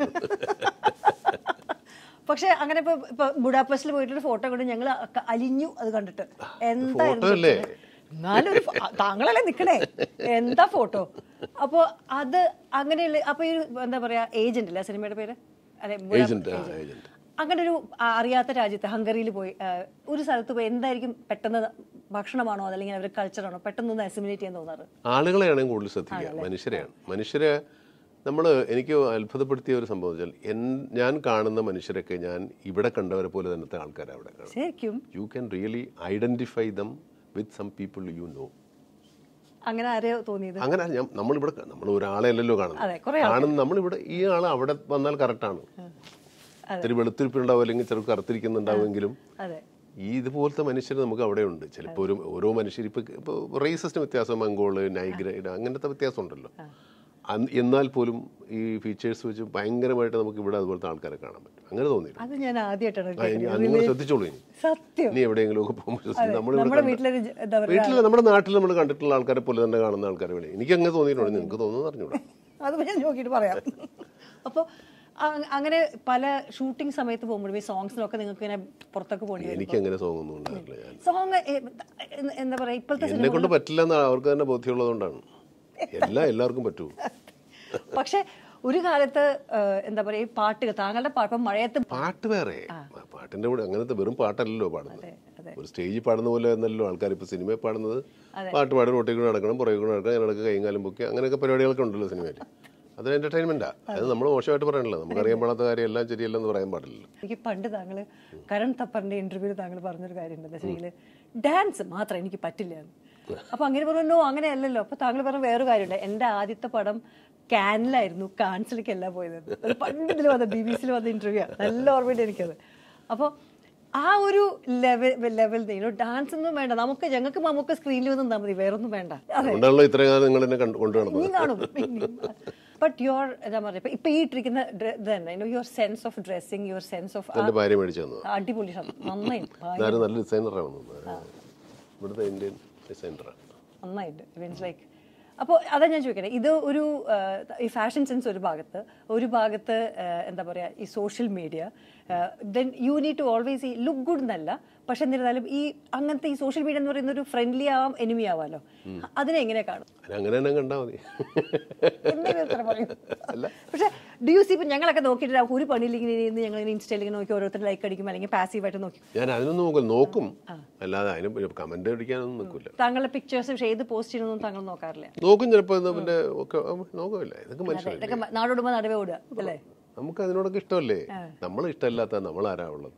പക്ഷെ അങ്ങനെ ഇപ്പൊ ഇപ്പൊ ബുഡാപ്പസ്റ്റിൽ പോയിട്ടൊരു ഫോട്ടോ കണ്ട് ഞങ്ങൾ അലിഞ്ഞു അത് കണ്ടിട്ട് എന്തായിരുന്നു Photo അല്ലേ? ചോദിച്ചത്? എന്നാലും ഒരു ഫോ- താങ്കളല്ലേ നിക്കണേ എന്താ ഫോട്ടോ അപ്പൊ അത് അങ്ങനെയുള്ള അപ്പൊ ഈ ഒരു എന്താ പറയാ ഏജന്റ് അല്ലേ സിനിമയുടെ പേര് അല്ലെ ബുഡാ- ഏജന്റ് ആ ഏജന്റ് അങ്ങനെ ഒരു ആ- അറിയാത്ത രാജ്യത്ത് ഹംഗറിയിൽ പോയി ആ, ഒരു സ്ഥലത്ത് പോയി എന്തായിരിക്കും പെട്ടെന്ന് ഭക്ഷണമാണോ അതല്ലെങ്കിൽ അവരുടെ കൾച്ചറാണോ പെട്ടെന്ന് ഒന്ന് അസിമുലേറ്റ് ചെയ്യാൻ തോന്നാറ് ആളുകളെയാണ് കൂടുതൽ ശ്രദ്ധിക്കുക മനുഷ്യരെയാണ് മനുഷ്യരെ നമ്മൾ എനിക്ക് അത്ഭുതപ്പെടുത്തിയ ഒരു സംഭവം വെച്ചാൽ എൻ ഞാൻ കാണുന്ന മനുഷ്യരൊക്കെ ഞാൻ ഇവിടെ കണ്ടവരെ പോലെ തന്നത്തെ ആൾക്കാരാണ് അവിടെ കാണുന്നത് ശരിക്കും you can really identify them with some people you know അങ്ങനെ ആരെയോ തോന്നിയത് അങ്ങനെ ഞാൻ നമ്മളിവിടെ നമ്മൾ ഒരാളെ അല്ലല്ലോ അതെ, കാണുന്നത് കുറേ കാണുന്ന നമ്മളിവിടെ ഈ ആൾ അവിടെ വന്നാൽ കറക്റ്റാണ് ഇത്തിരി വെളുത്തിരിപ്പുണ്ടാവും അല്ലെങ്കിൽ ചെറു കറുത്തിരിക്കുന്നുണ്ടാവുമെങ്കിലും അതെ ഈ ഇതുപോലത്തെ മനുഷ്യർ നമുക്ക് അവിടെ ഉണ്ട് ചിലപ്പോൾ ഒരു ഓരോ മനുഷ്യർ ഇപ്പൊ ഇപ്പോൾ റേസിസ്റ്റ് വ്യത്യാസം മംഗോള് നൈഗ്രൈഡ് അങ്ങനത്തെ വ്യത്യാസം ഉണ്ടല്ലോ അന്ന് എന്നാൽ പോലും ഈ ഫീച്ചേഴ്സ് വെച്ച് ഭയങ്കരമായിട്ട് നമുക്ക് ഇവിടെ അതുപോലത്തെ ആൾക്കാരെ കാണാൻ പറ്റും അങ്ങനെ തോന്നിയിട്ടുണ്ട് അത് ഞാൻ ആദ്യമായിട്ടാണ് ആ, ഇനി കേൾക്കുന്നത്. നിങ്ങൾ ശ്രദ്ധിച്ചോളൂ ഇനി സത്യം ഇനി എവിടെയെങ്കിലും ഒക്കെ പോകുമ്പോൾ നമ്മൾ നമ്മുടെ വീട്ടിലൊരു ജ- എന്താ പറയുക വീട്ടിൽ നമ്മുടെ നാട്ടിൽ നമ്മൾ കണ്ടിട്ടുള്ള ആൾക്കാരെ പോലെ തന്നെ കാണുന്ന ആൾക്കാരെ വിളി എനിക്ക് അങ്ങനെ തോന്നിയിട്ടുണ്ട് നിങ്ങൾക്ക് തോന്നുന്നു അറിഞ്ഞൂടാ അത് ഞാൻ നോക്കിയിട്ട് പറയാം അപ്പോൾ അങ്ങനെ പല ഷൂട്ടിംഗ് സമയത്ത് പോകുമ്പോഴും ഈ സോങ്സിനൊക്കെ നിങ്ങൾക്ക് ഇങ്ങനെ പുറത്തൊക്കെ പോകേണ്ടി വരും എനിക്ക് അങ്ങനെ സോങ്ങൊന്നും ഉണ്ടായിട്ടില്ല ഞാൻ സോങ് എന്താ പറയാ ഇപ്പോഴത്തെ എന്നെ കൊണ്ട് പറ്റില്ല എന്ന് അവർക്ക് തന്നെ ബോധ്യമുള്ളതുകൊണ്ടാണ് എല്ലാം എല്ലാവർക്കും പറ്റൂ പക്ഷെ ഒരു കാലത്ത് ഏഹ്, എന്താ പറയാ ഈ പാട്ടുകൾ താങ്കളുടെ പാട്ട് ഇപ്പം മഴയത്ത് പാട്ട് വേറെ പാട്ടിന്റെ കൂടെ അങ്ങനത്തെ വെറും പാട്ടല്ലല്ലോ പാടുന്നത് അതെ. ഒരു സ്റ്റേജിൽ പാടുന്ന പോലെ എന്നല്ലോ ആൾക്കാർ ഇപ്പൊ സിനിമയിൽ പാടുന്നത് പാട്ട് പാടി റോട്ടിൽ കൂടെ നടക്കണം പുറകെ കൂടെ നടക്കണം അതിനിടക്ക് കൈയും കാലും പൊക്കി അങ്ങനെയൊക്കെ പരിപാടികളൊക്കെ ഉണ്ടല്ലോ സിനിമയിൽ അത് എന്റർടൈൻമെന്റാ അത് നമ്മൾ മോശമായിട്ട് പറയണല്ലോ നമുക്ക് അറിയാൻ പാടാത്ത കാര്യം എല്ലാം ശരിയല്ലെന്ന് പറയാൻ പാടില്ലല്ലോ എനിക്ക് പണ്ട് താങ്കൾ കരൺ തപ്പറിന്റെ ഇന്റർവ്യൂവിൽ താങ്കൾ പറഞ്ഞൊരു കാര്യമുണ്ട് എന്താ വെച്ചാൽ ഡാൻസ് മാത്രം എനിക്ക് പറ്റില്ല എന്ന്. അപ്പൊ അങ്ങനെ പറഞ്ഞു അങ്ങനെ അല്ലല്ലോ അപ്പൊ താങ്കൾ പറഞ്ഞ വേറൊരു കാര്യമുണ്ട് എന്റെ ആദ്യത്തെ പടം കാനിലായിരുന്നു കാൻസിലേക്കല്ല പോയത് അത് പണ്ട് ഇതിൽ വന്ന ബി ബി സിയിൽ വന്ന ഇന്റർവ്യൂ നല്ല ഓർമ്മയുണ്ട് എനിക്കത് അപ്പോൾ ആ ഒരു ലെവൽ ലെവൽ ഡാൻസ് ഒന്നും വേണ്ട നമുക്ക് ഞങ്ങൾക്ക് നമുക്ക് സ്ക്രീനിൽ വന്ന് നിന്നാൽ മതി വേറൊന്നും വേണ്ട അതെ അതുകൊണ്ടാണല്ലോ ഇത്രയും കാലം നിങ്ങൾ എന്നെ കണ്ടു കൊണ്ടു നടന്നത് നീ കാണും ബട്ട് യുവർ എന്താ പറയുക ഇപ്പൊ ഇപ്പൊ ഈ ഇട്ടിരിക്കുന്ന ഡ്ര- ഇത് തന്നെ your sense of dressing your sense of എന്റെ ഭാര്യ മേടിച്ചു തന്നത് അടിപൊളി ശബ്ദം നന്നായി ഇതാരും നല്ല ഡിസൈനറാണ് ഇവിടുത്തെ ഇന്ത്യൻ ഡിസൈനറാണ് നന്നായിട്ട് മീൻസ് ലൈക്ക് അപ്പോൾ അതാ ഞാൻ ചോദിക്കട്ടെ ഇത് ഒരു ആ, ഈ ഫാഷൻ സെൻസ് ഒരു ഭാഗത്ത് ഒരു ഭാഗത്ത് ആ, എന്താ പറയുക ഈ social media then you need to always ഈ ലുക്ക് ഗുഡ് എന്നല്ല പക്ഷെ എന്നിരുന്നാലും ഈ അങ്ങനത്തെ ഈ സോഷ്യൽ മീഡിയ എന്ന് പറയുന്ന ഒരു ഫ്രണ്ട്ലി ആവാം എനിമി ആവാമല്ലോ അതിനെ എങ്ങനെ കാണും അതിന് അങ്ങനെ തന്നെ കണ്ടാൽ മതി എന്തെങ്കിലും ഉത്തരം പറയൂ. പക്ഷെ ഡി യു സി ഇപ്പം ഞങ്ങളൊക്കെ നോക്കിയിട്ട് നമുക്ക് ഒരു പണിയിലിങ്ങനെ ഇരുന്ന് ഞങ്ങൾ ഇൻസ്റ്റയിൽ ഇങ്ങനെ നോക്കി ഓരോരുത്തർ ലൈക്ക് അടിക്കും അല്ലെങ്കിൽ പാസീവായിട്ട് നോക്കി ഞാൻ അതിനൊന്നും നോക്കും നോക്കും അല്ലാതെ അതിന് കമന്റ് അടിക്കാനൊന്നും നിൽക്കില്ല താങ്കളുടെ പിക്ചേഴ്സ് പക്ഷേ ഏത് പോസ്റ്റ് ചെയ്യണമെന്നും താങ്കൾ നോക്കാറില്ല നോക്കും ചിലപ്പോൾ എന്നാ പിന്നെ ഒക്കെ ആ, നോക്കുമല്ല ഇതൊക്കെ അതെ, മനുഷ്യരല്ലേ ഇതൊക്കെ മ- നാടോടുമ്പോൾ നടുവേ ഓടുക അല്ലേ നമുക്ക് അതിനോടൊക്കെ ഇഷ്ടമല്ലേ നമ്മൾ ഇഷ്ടമല്ലാത്ത നമ്മളാരാ ഉള്ളത്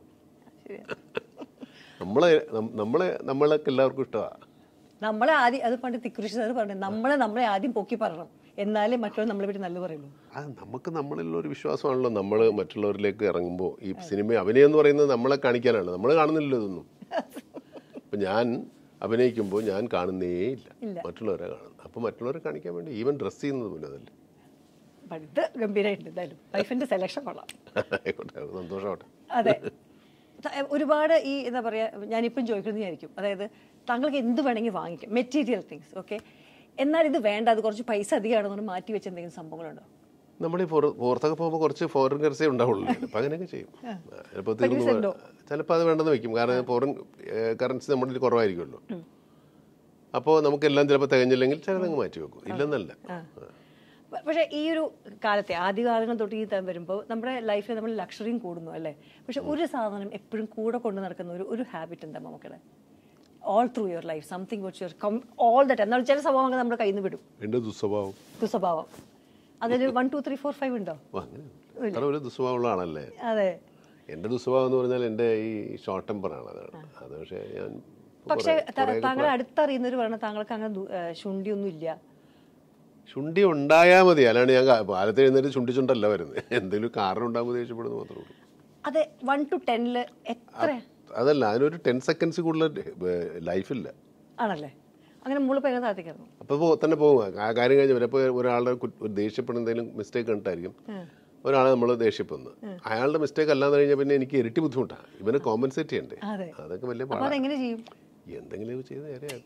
നമ്മളെ നം- നമ്മളെ നമ്മളൊക്കെ എല്ലാവർക്കും ഇഷ്ടമാണ് നമ്മളെ ആദ്യം അത് പണ്ട് തിക്കുറിശ് സാർ പറഞ്ഞു നമ്മളെ നമ്മളെ ആദ്യം പൊക്കി പറയണം എന്നാലേ മറ്റുള്ളവർ നമ്മളെ പറ്റി നല്ല പറയുള്ളൂ അത് നമുക്ക് നമ്മളിലുള്ള ഒരു വിശ്വാസമാണല്ലോ നമ്മൾ മറ്റുള്ളവരിലേക്ക് ഇറങ്ങുമ്പോൾ ഈ സിനിമ അഭിനയം എന്ന് പറയുന്നത് നമ്മളെ കാണിക്കാനാണ് നമ്മൾ കാണുന്നില്ലല്ലോ ഇതൊന്നും ഇപ്പം ഞാൻ അഭിനയിക്കുമ്പോൾ ഞാൻ കാണുന്നേ ഇല്ല മറ്റുള്ളവരെ കാണുന്നത് അപ്പോൾ മറ്റുള്ളവരെ കാണിക്കാൻ വേണ്ടി ഈവൻ ഡ്രസ്സ് ചെയ്യുന്നത് പോലും അതല്ലേ But ഇത് ഗംഭീരമായിട്ടുണ്ട് എന്തായാലും വൈഫിന്റെ സെലക്ഷൻ കൊള്ളാം ആയിക്കോട്ടെ സന്തോഷമാവട്ടെ അതെ ത- ഒരുപാട് ഈ എന്താ പറയുക ഞാനിപ്പം ചോദിക്കുന്നതായിരിക്കും അതായത് താങ്കൾക്ക് എന്ത് വേണമെങ്കിൽ വാങ്ങിക്കാം മെറ്റീരിയൽ തിങ്സ് ഓക്കെ എന്നാൽ ഇത് വേണ്ട അത് കുറച്ച് പൈസ അധികമാണെന്ന് മാറ്റി വെച്ച എന്തെങ്കിലും സംഭവങ്ങളുണ്ടോ നമ്മൾ ഈ പുറ- പുറത്തൊക്കെ പോകുമ്പോൾ കുറച്ച് ഫോറിൻ കറൻസി ഉണ്ടാവുള്ളൂ അപ്പം അങ്ങനെയൊക്കെ ചെയ്യും ചിലപ്പോൾ തീർന്നു ചിലപ്പോൾ അത് വേണ്ടെന്ന് വെക്കും കാരണം ഫോറിൻ കറൻസി നമ്മുടെ കയ്യിൽ കുറവായിരിക്കുമല്ലോ അപ്പോൾ നമുക്കെല്ലാം ചിലപ്പോൾ തികഞ്ഞില്ലെങ്കിൽ ചിലതങ്ങ് മാറ്റി വെക്കും ഇല്ലെന്നല്ല ആ. പ- പക്ഷേ ഈ ഒരു കാലത്തെ ആദ്യകാലങ്ങൾ തൊട്ട് ഈ തരം വരുമ്പോൾ നമ്മുടെ ലൈഫിൽ നമ്മൾ ലക്ഷറിയും കൂടുന്നു അല്ലേ പക്ഷെ ഒരു സാധനം എപ്പോഴും കൂടെ കൊണ്ട് നടക്കുന്ന ഒരു ഒരു ഹാബിറ്റ് എന്താ നമുക്കടെ all through your life something which your come all the time എന്നാൽ ചില സ്വഭാവങ്ങൾ നമ്മുടെ കയ്യിൽ നിന്ന് വിടും എൻ്റെ ദുസ്വഭാവം ദുസ്വഭാവം അതിൽ one two three four five ഉണ്ടോ ഓ, അങ്ങനെ അത്ര ഒരു ദുസ്വഭാവമുള്ള ആളല്ലേ അതെ എൻ്റെ ദുസ്വഭാവം എന്ന് പറഞ്ഞാൽ എൻ്റെ ഈ ഷോർട്ട് ടെമ്പറാണ് അതാണ് അത് പക്ഷേ ഞാൻ പക്ഷെ കുറേ- കുറേയൊക്കെ താങ്കളെ അടുത്തറിയുന്നവർ പറഞ്ഞ താങ്കൾക്ക് അങ്ങനെ ദു- ഏഹ് ശുണ്ഠിയൊന്നും ഇല്ല ശുണ്ഠി ഉണ്ടായാൽ മതി അല്ലാണ്ട് ഞാൻ കാ- കാലത്ത് എഴുന്നേറ്റ് ചുണ്ടി ചുണ്ടല്ല വരുന്നത് എന്തെങ്കിലും കാരണം ഉണ്ടാകുമ്പോൾ ദേഷ്യപ്പെടുന്നു മാത്രമേ ഉള്ളൂ അതെ വൺ ടു ടെന്നില് എത്ര അതല്ല അതിനൊരു ടെൻ സെക്കൻഡ്സ് കൂടുതൽ ലൈഫില്ല ആണല്ലേ അങ്ങനെ മുകളിൽ എങ്ങനെ താഴ്ത്തിക്കായിരുന്നു അപ്പോൾ തന്നെ പോകും ആ കാര്യം കഴിഞ്ഞ് വരപ്പോൾ ഒരാളുടെ കു- ഒരു ദേഷ്യപ്പെടുന്ന എന്തെങ്കിലും മിസ്റ്റേക്ക് കണ്ടിട്ടായിരിക്കും ഒരാളെ നമ്മൾ ദേഷ്യപ്പെടുന്നത് അയാളുടെ മിസ്റ്റേക്ക് അല്ലാന്ന് കഴിഞ്ഞാൽ പിന്നെ എനിക്ക് ഇരട്ടി ബുദ്ധിമുട്ടാണ് ഇവനെ കോമ്പൻസേറ്റ് ചെയ്യണ്ടേ അതെ. അതൊക്കെ വലിയ അപ്പൊ പാടാണ് അതെങ്ങനെ ചെയ്യും എന്തെങ്കിലും ചെയ്ത് നേരെയാകും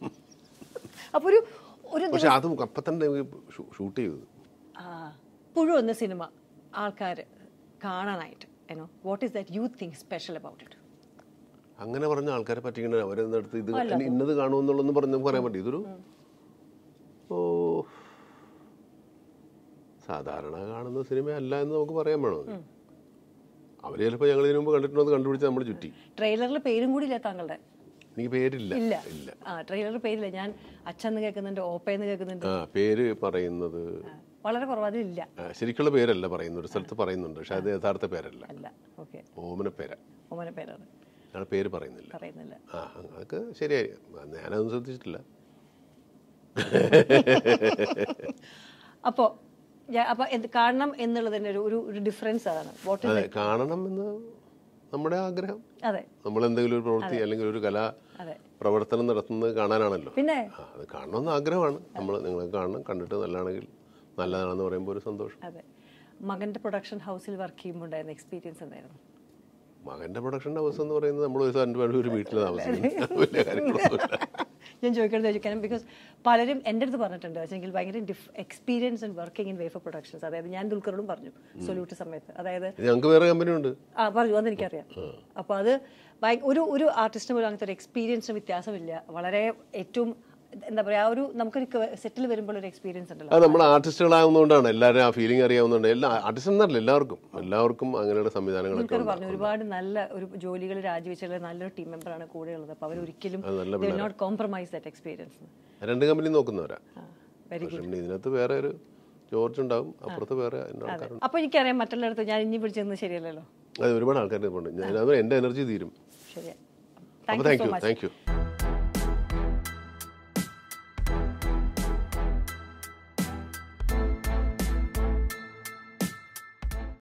അപ്പൊ ഒരു ഒരു പക്ഷെ അത് അപ്പം തന്നെ ഷൂട്ട് ചെയ്തത് ആ, പുഴു എന്ന സിനിമ ആൾക്കാർ കാണാനായിട്ട് ഏനോ what is that you think special about it അങ്ങനെ പറഞ്ഞ ആൾക്കാരെ പറ്റിക്കണ അവരെന്നടുത്ത് ഇത് ഇനി ഇന്നത് കാണുമെന്നുള്ളതെന്ന് പറഞ്ഞ് നമുക്ക് പറയാൻ പറ്റും ഇതൊരു ഓ സാധാരണ കാണുന്ന സിനിമ അല്ല എന്ന് നമുക്ക് പറയാൻ വേണോ അവർ ചിലപ്പോൾ ഞങ്ങൾ ഇതിനു മുമ്പ് കണ്ടിട്ടുണ്ടോ എന്ന് കണ്ടുപിടിച്ച് നമ്മൾ ചുറ്റി ട്രെയിലറിൽ പേരും കൂടി ഇല്ല താങ്കളുടെ എനിക്ക് പേരില്ല ഇല്ല ഇല്ല ആ ട്രെയിലറിൽ പേരില്ല ഞാൻ അച്ഛന്ന് കേൾക്കുന്നുണ്ട് ഓപ്പയെന്ന് കേൾക്കുന്നുണ്ട് ആ പേര് പറയുന്നത് വളരെ കുറവ് അതിലില്ല ആ, ശരിക്കുള്ള പേരല്ല പറയുന്നത് ഒരു സ്ഥലത്ത് പറയുന്നുണ്ട് പക്ഷെ അത് യഥാർത്ഥ പേരല്ല അല്ല ഓക്കെ ഓമന പേരാ ഓമന പേരാണ് അയാളുടെ പേര് പറയുന്നില്ല പറയുന്നില്ല ആ അതൊക്കെ ശരിയായി ഞാനതൊന്നും ശ്രദ്ധിച്ചിട്ടില്ല അപ്പോൾ അപ്പോൾ എന്ത് കാണണം എന്നുള്ളതിൻ്റെ ഒരു ഒരു ഒരു ഡിഫറൻസ് അതാണ് വാട്ട് അതെ കാണണം എന്ന് നമ്മുടെ ആഗ്രഹം അതെ നമ്മൾ എന്തെങ്കിലും ഒരു പ്രവൃത്തി അല്ലെങ്കിൽ ഒരു കലാ അതെ പ്രവർത്തനം നടത്തുന്നത് കാണാനാണല്ലോ പിന്നെ ആ, അത് കാണണമെന്ന് ആഗ്രഹമാണ് നമ്മൾ നിങ്ങളെ കാണണം കണ്ടിട്ട് നല്ലതാണെങ്കിൽ നല്ലതാണെന്ന് പറയുമ്പോൾ ഒരു സന്തോഷം അതെ മകൻ്റെ പ്രൊഡക്ഷൻ ഹൗസിൽ വർക്ക് ചെയ്യുമ്പോൾ ഉണ്ടായിരുന്ന എക്സ്പീരിയൻസ് എന്തായിരുന്നു മകന്റെ പ്രൊഡക്ഷൻ ഹൗസ് എന്ന് പറയുന്നത് നമ്മൾ ഒരു രണ്ട് പേരും ഒരു വീട്ടിൽ താമസിക്കുന്നു വലിയ കാര്യങ്ങളൊന്നുമില്ല ഞാൻ ചോദിക്കുന്നത് ചോദിക്കണം ബിക്കോസ് പലരും എൻ്റെ അടുത്ത് പറഞ്ഞിട്ടുണ്ട് വെച്ചെങ്കിൽ ഭയങ്കര diff experience in working in Wayfarer productions അതായത് ഞാൻ ദുൽഖറോടും പറഞ്ഞു സൊല്യൂട്ട് സമയത്ത് അതായത് ഇത് ഞങ്ങൾക്ക് വേറെ കമ്പനി ഉണ്ട് ആ പറഞ്ഞു അതെനിക്കറിയാം അപ്പോൾ അത് ഭയ- ഒരു ഒരു ആർട്ടിസ്റ്റിന് പോലും അങ്ങനത്തെ ഒരു എക്സ്പീരിയൻസിന് വ്യത്യാസമില്ല വളരെ ഏറ്റവും എന്താ പറയുക ആ ഒരു നമുക്കൊരു സെറ്റിൽ വരുമ്പോൾ ഒരു എക്സ്പീരിയൻസ് ഉണ്ടല്ലോ അത് നമ്മൾ ആർട്ടിസ്റ്റുകളാകുന്നതുകൊണ്ടാണ് എല്ലാവരും ആ ഫീലിംഗ് അറിയാവുന്നതുകൊണ്ട് എല്ലാ ആർട്ടിസ്റ്റ് എന്നല്ല എല്ലാവർക്കും എല്ലാവർക്കും അങ്ങനെയുള്ള സംവിധാനങ്ങളൊക്കെ ദുൽഖർ ഉണ്ട് പറഞ്ഞു ഒരുപാട് നല്ല ഒരു ജോലികൾ രാജിവെച്ചുള്ള നല്ലൊരു ടീം മെമ്പറാണ് കൂടെ ഉള്ളത് അപ്പോൾ അവർ ഒരിക്കലും അത് നല്ല നോട്ട് കോംപ്രമൈസ് ദാറ്റ് എക്സ്പീരിയൻസ് രണ്ട് കമ്പനി നോക്കുന്നവരാ വെരി പക്ഷെ പിന്നെ ഇതിനകത്ത് വേറെ ഒരു ജോർജ് ഉണ്ടാവും അപ്പുറത്ത് വേറെ അതിൻ്റെ ആൾക്കാരുണ്ട് അപ്പോൾ എനിക്കറിയാം മറ്റുള്ളിടത്ത് ഞാൻ ഇനി പിടിച്ചെന്ന് ശരിയല്ലല്ലോ അത് ഒരുപാട് ആൾക്കാർ ഉണ്ട് ഞാൻ അത് എൻ്റെ എനർജി തീരും ശരിയാ അപ്പോൾ thank you thank so you much thank U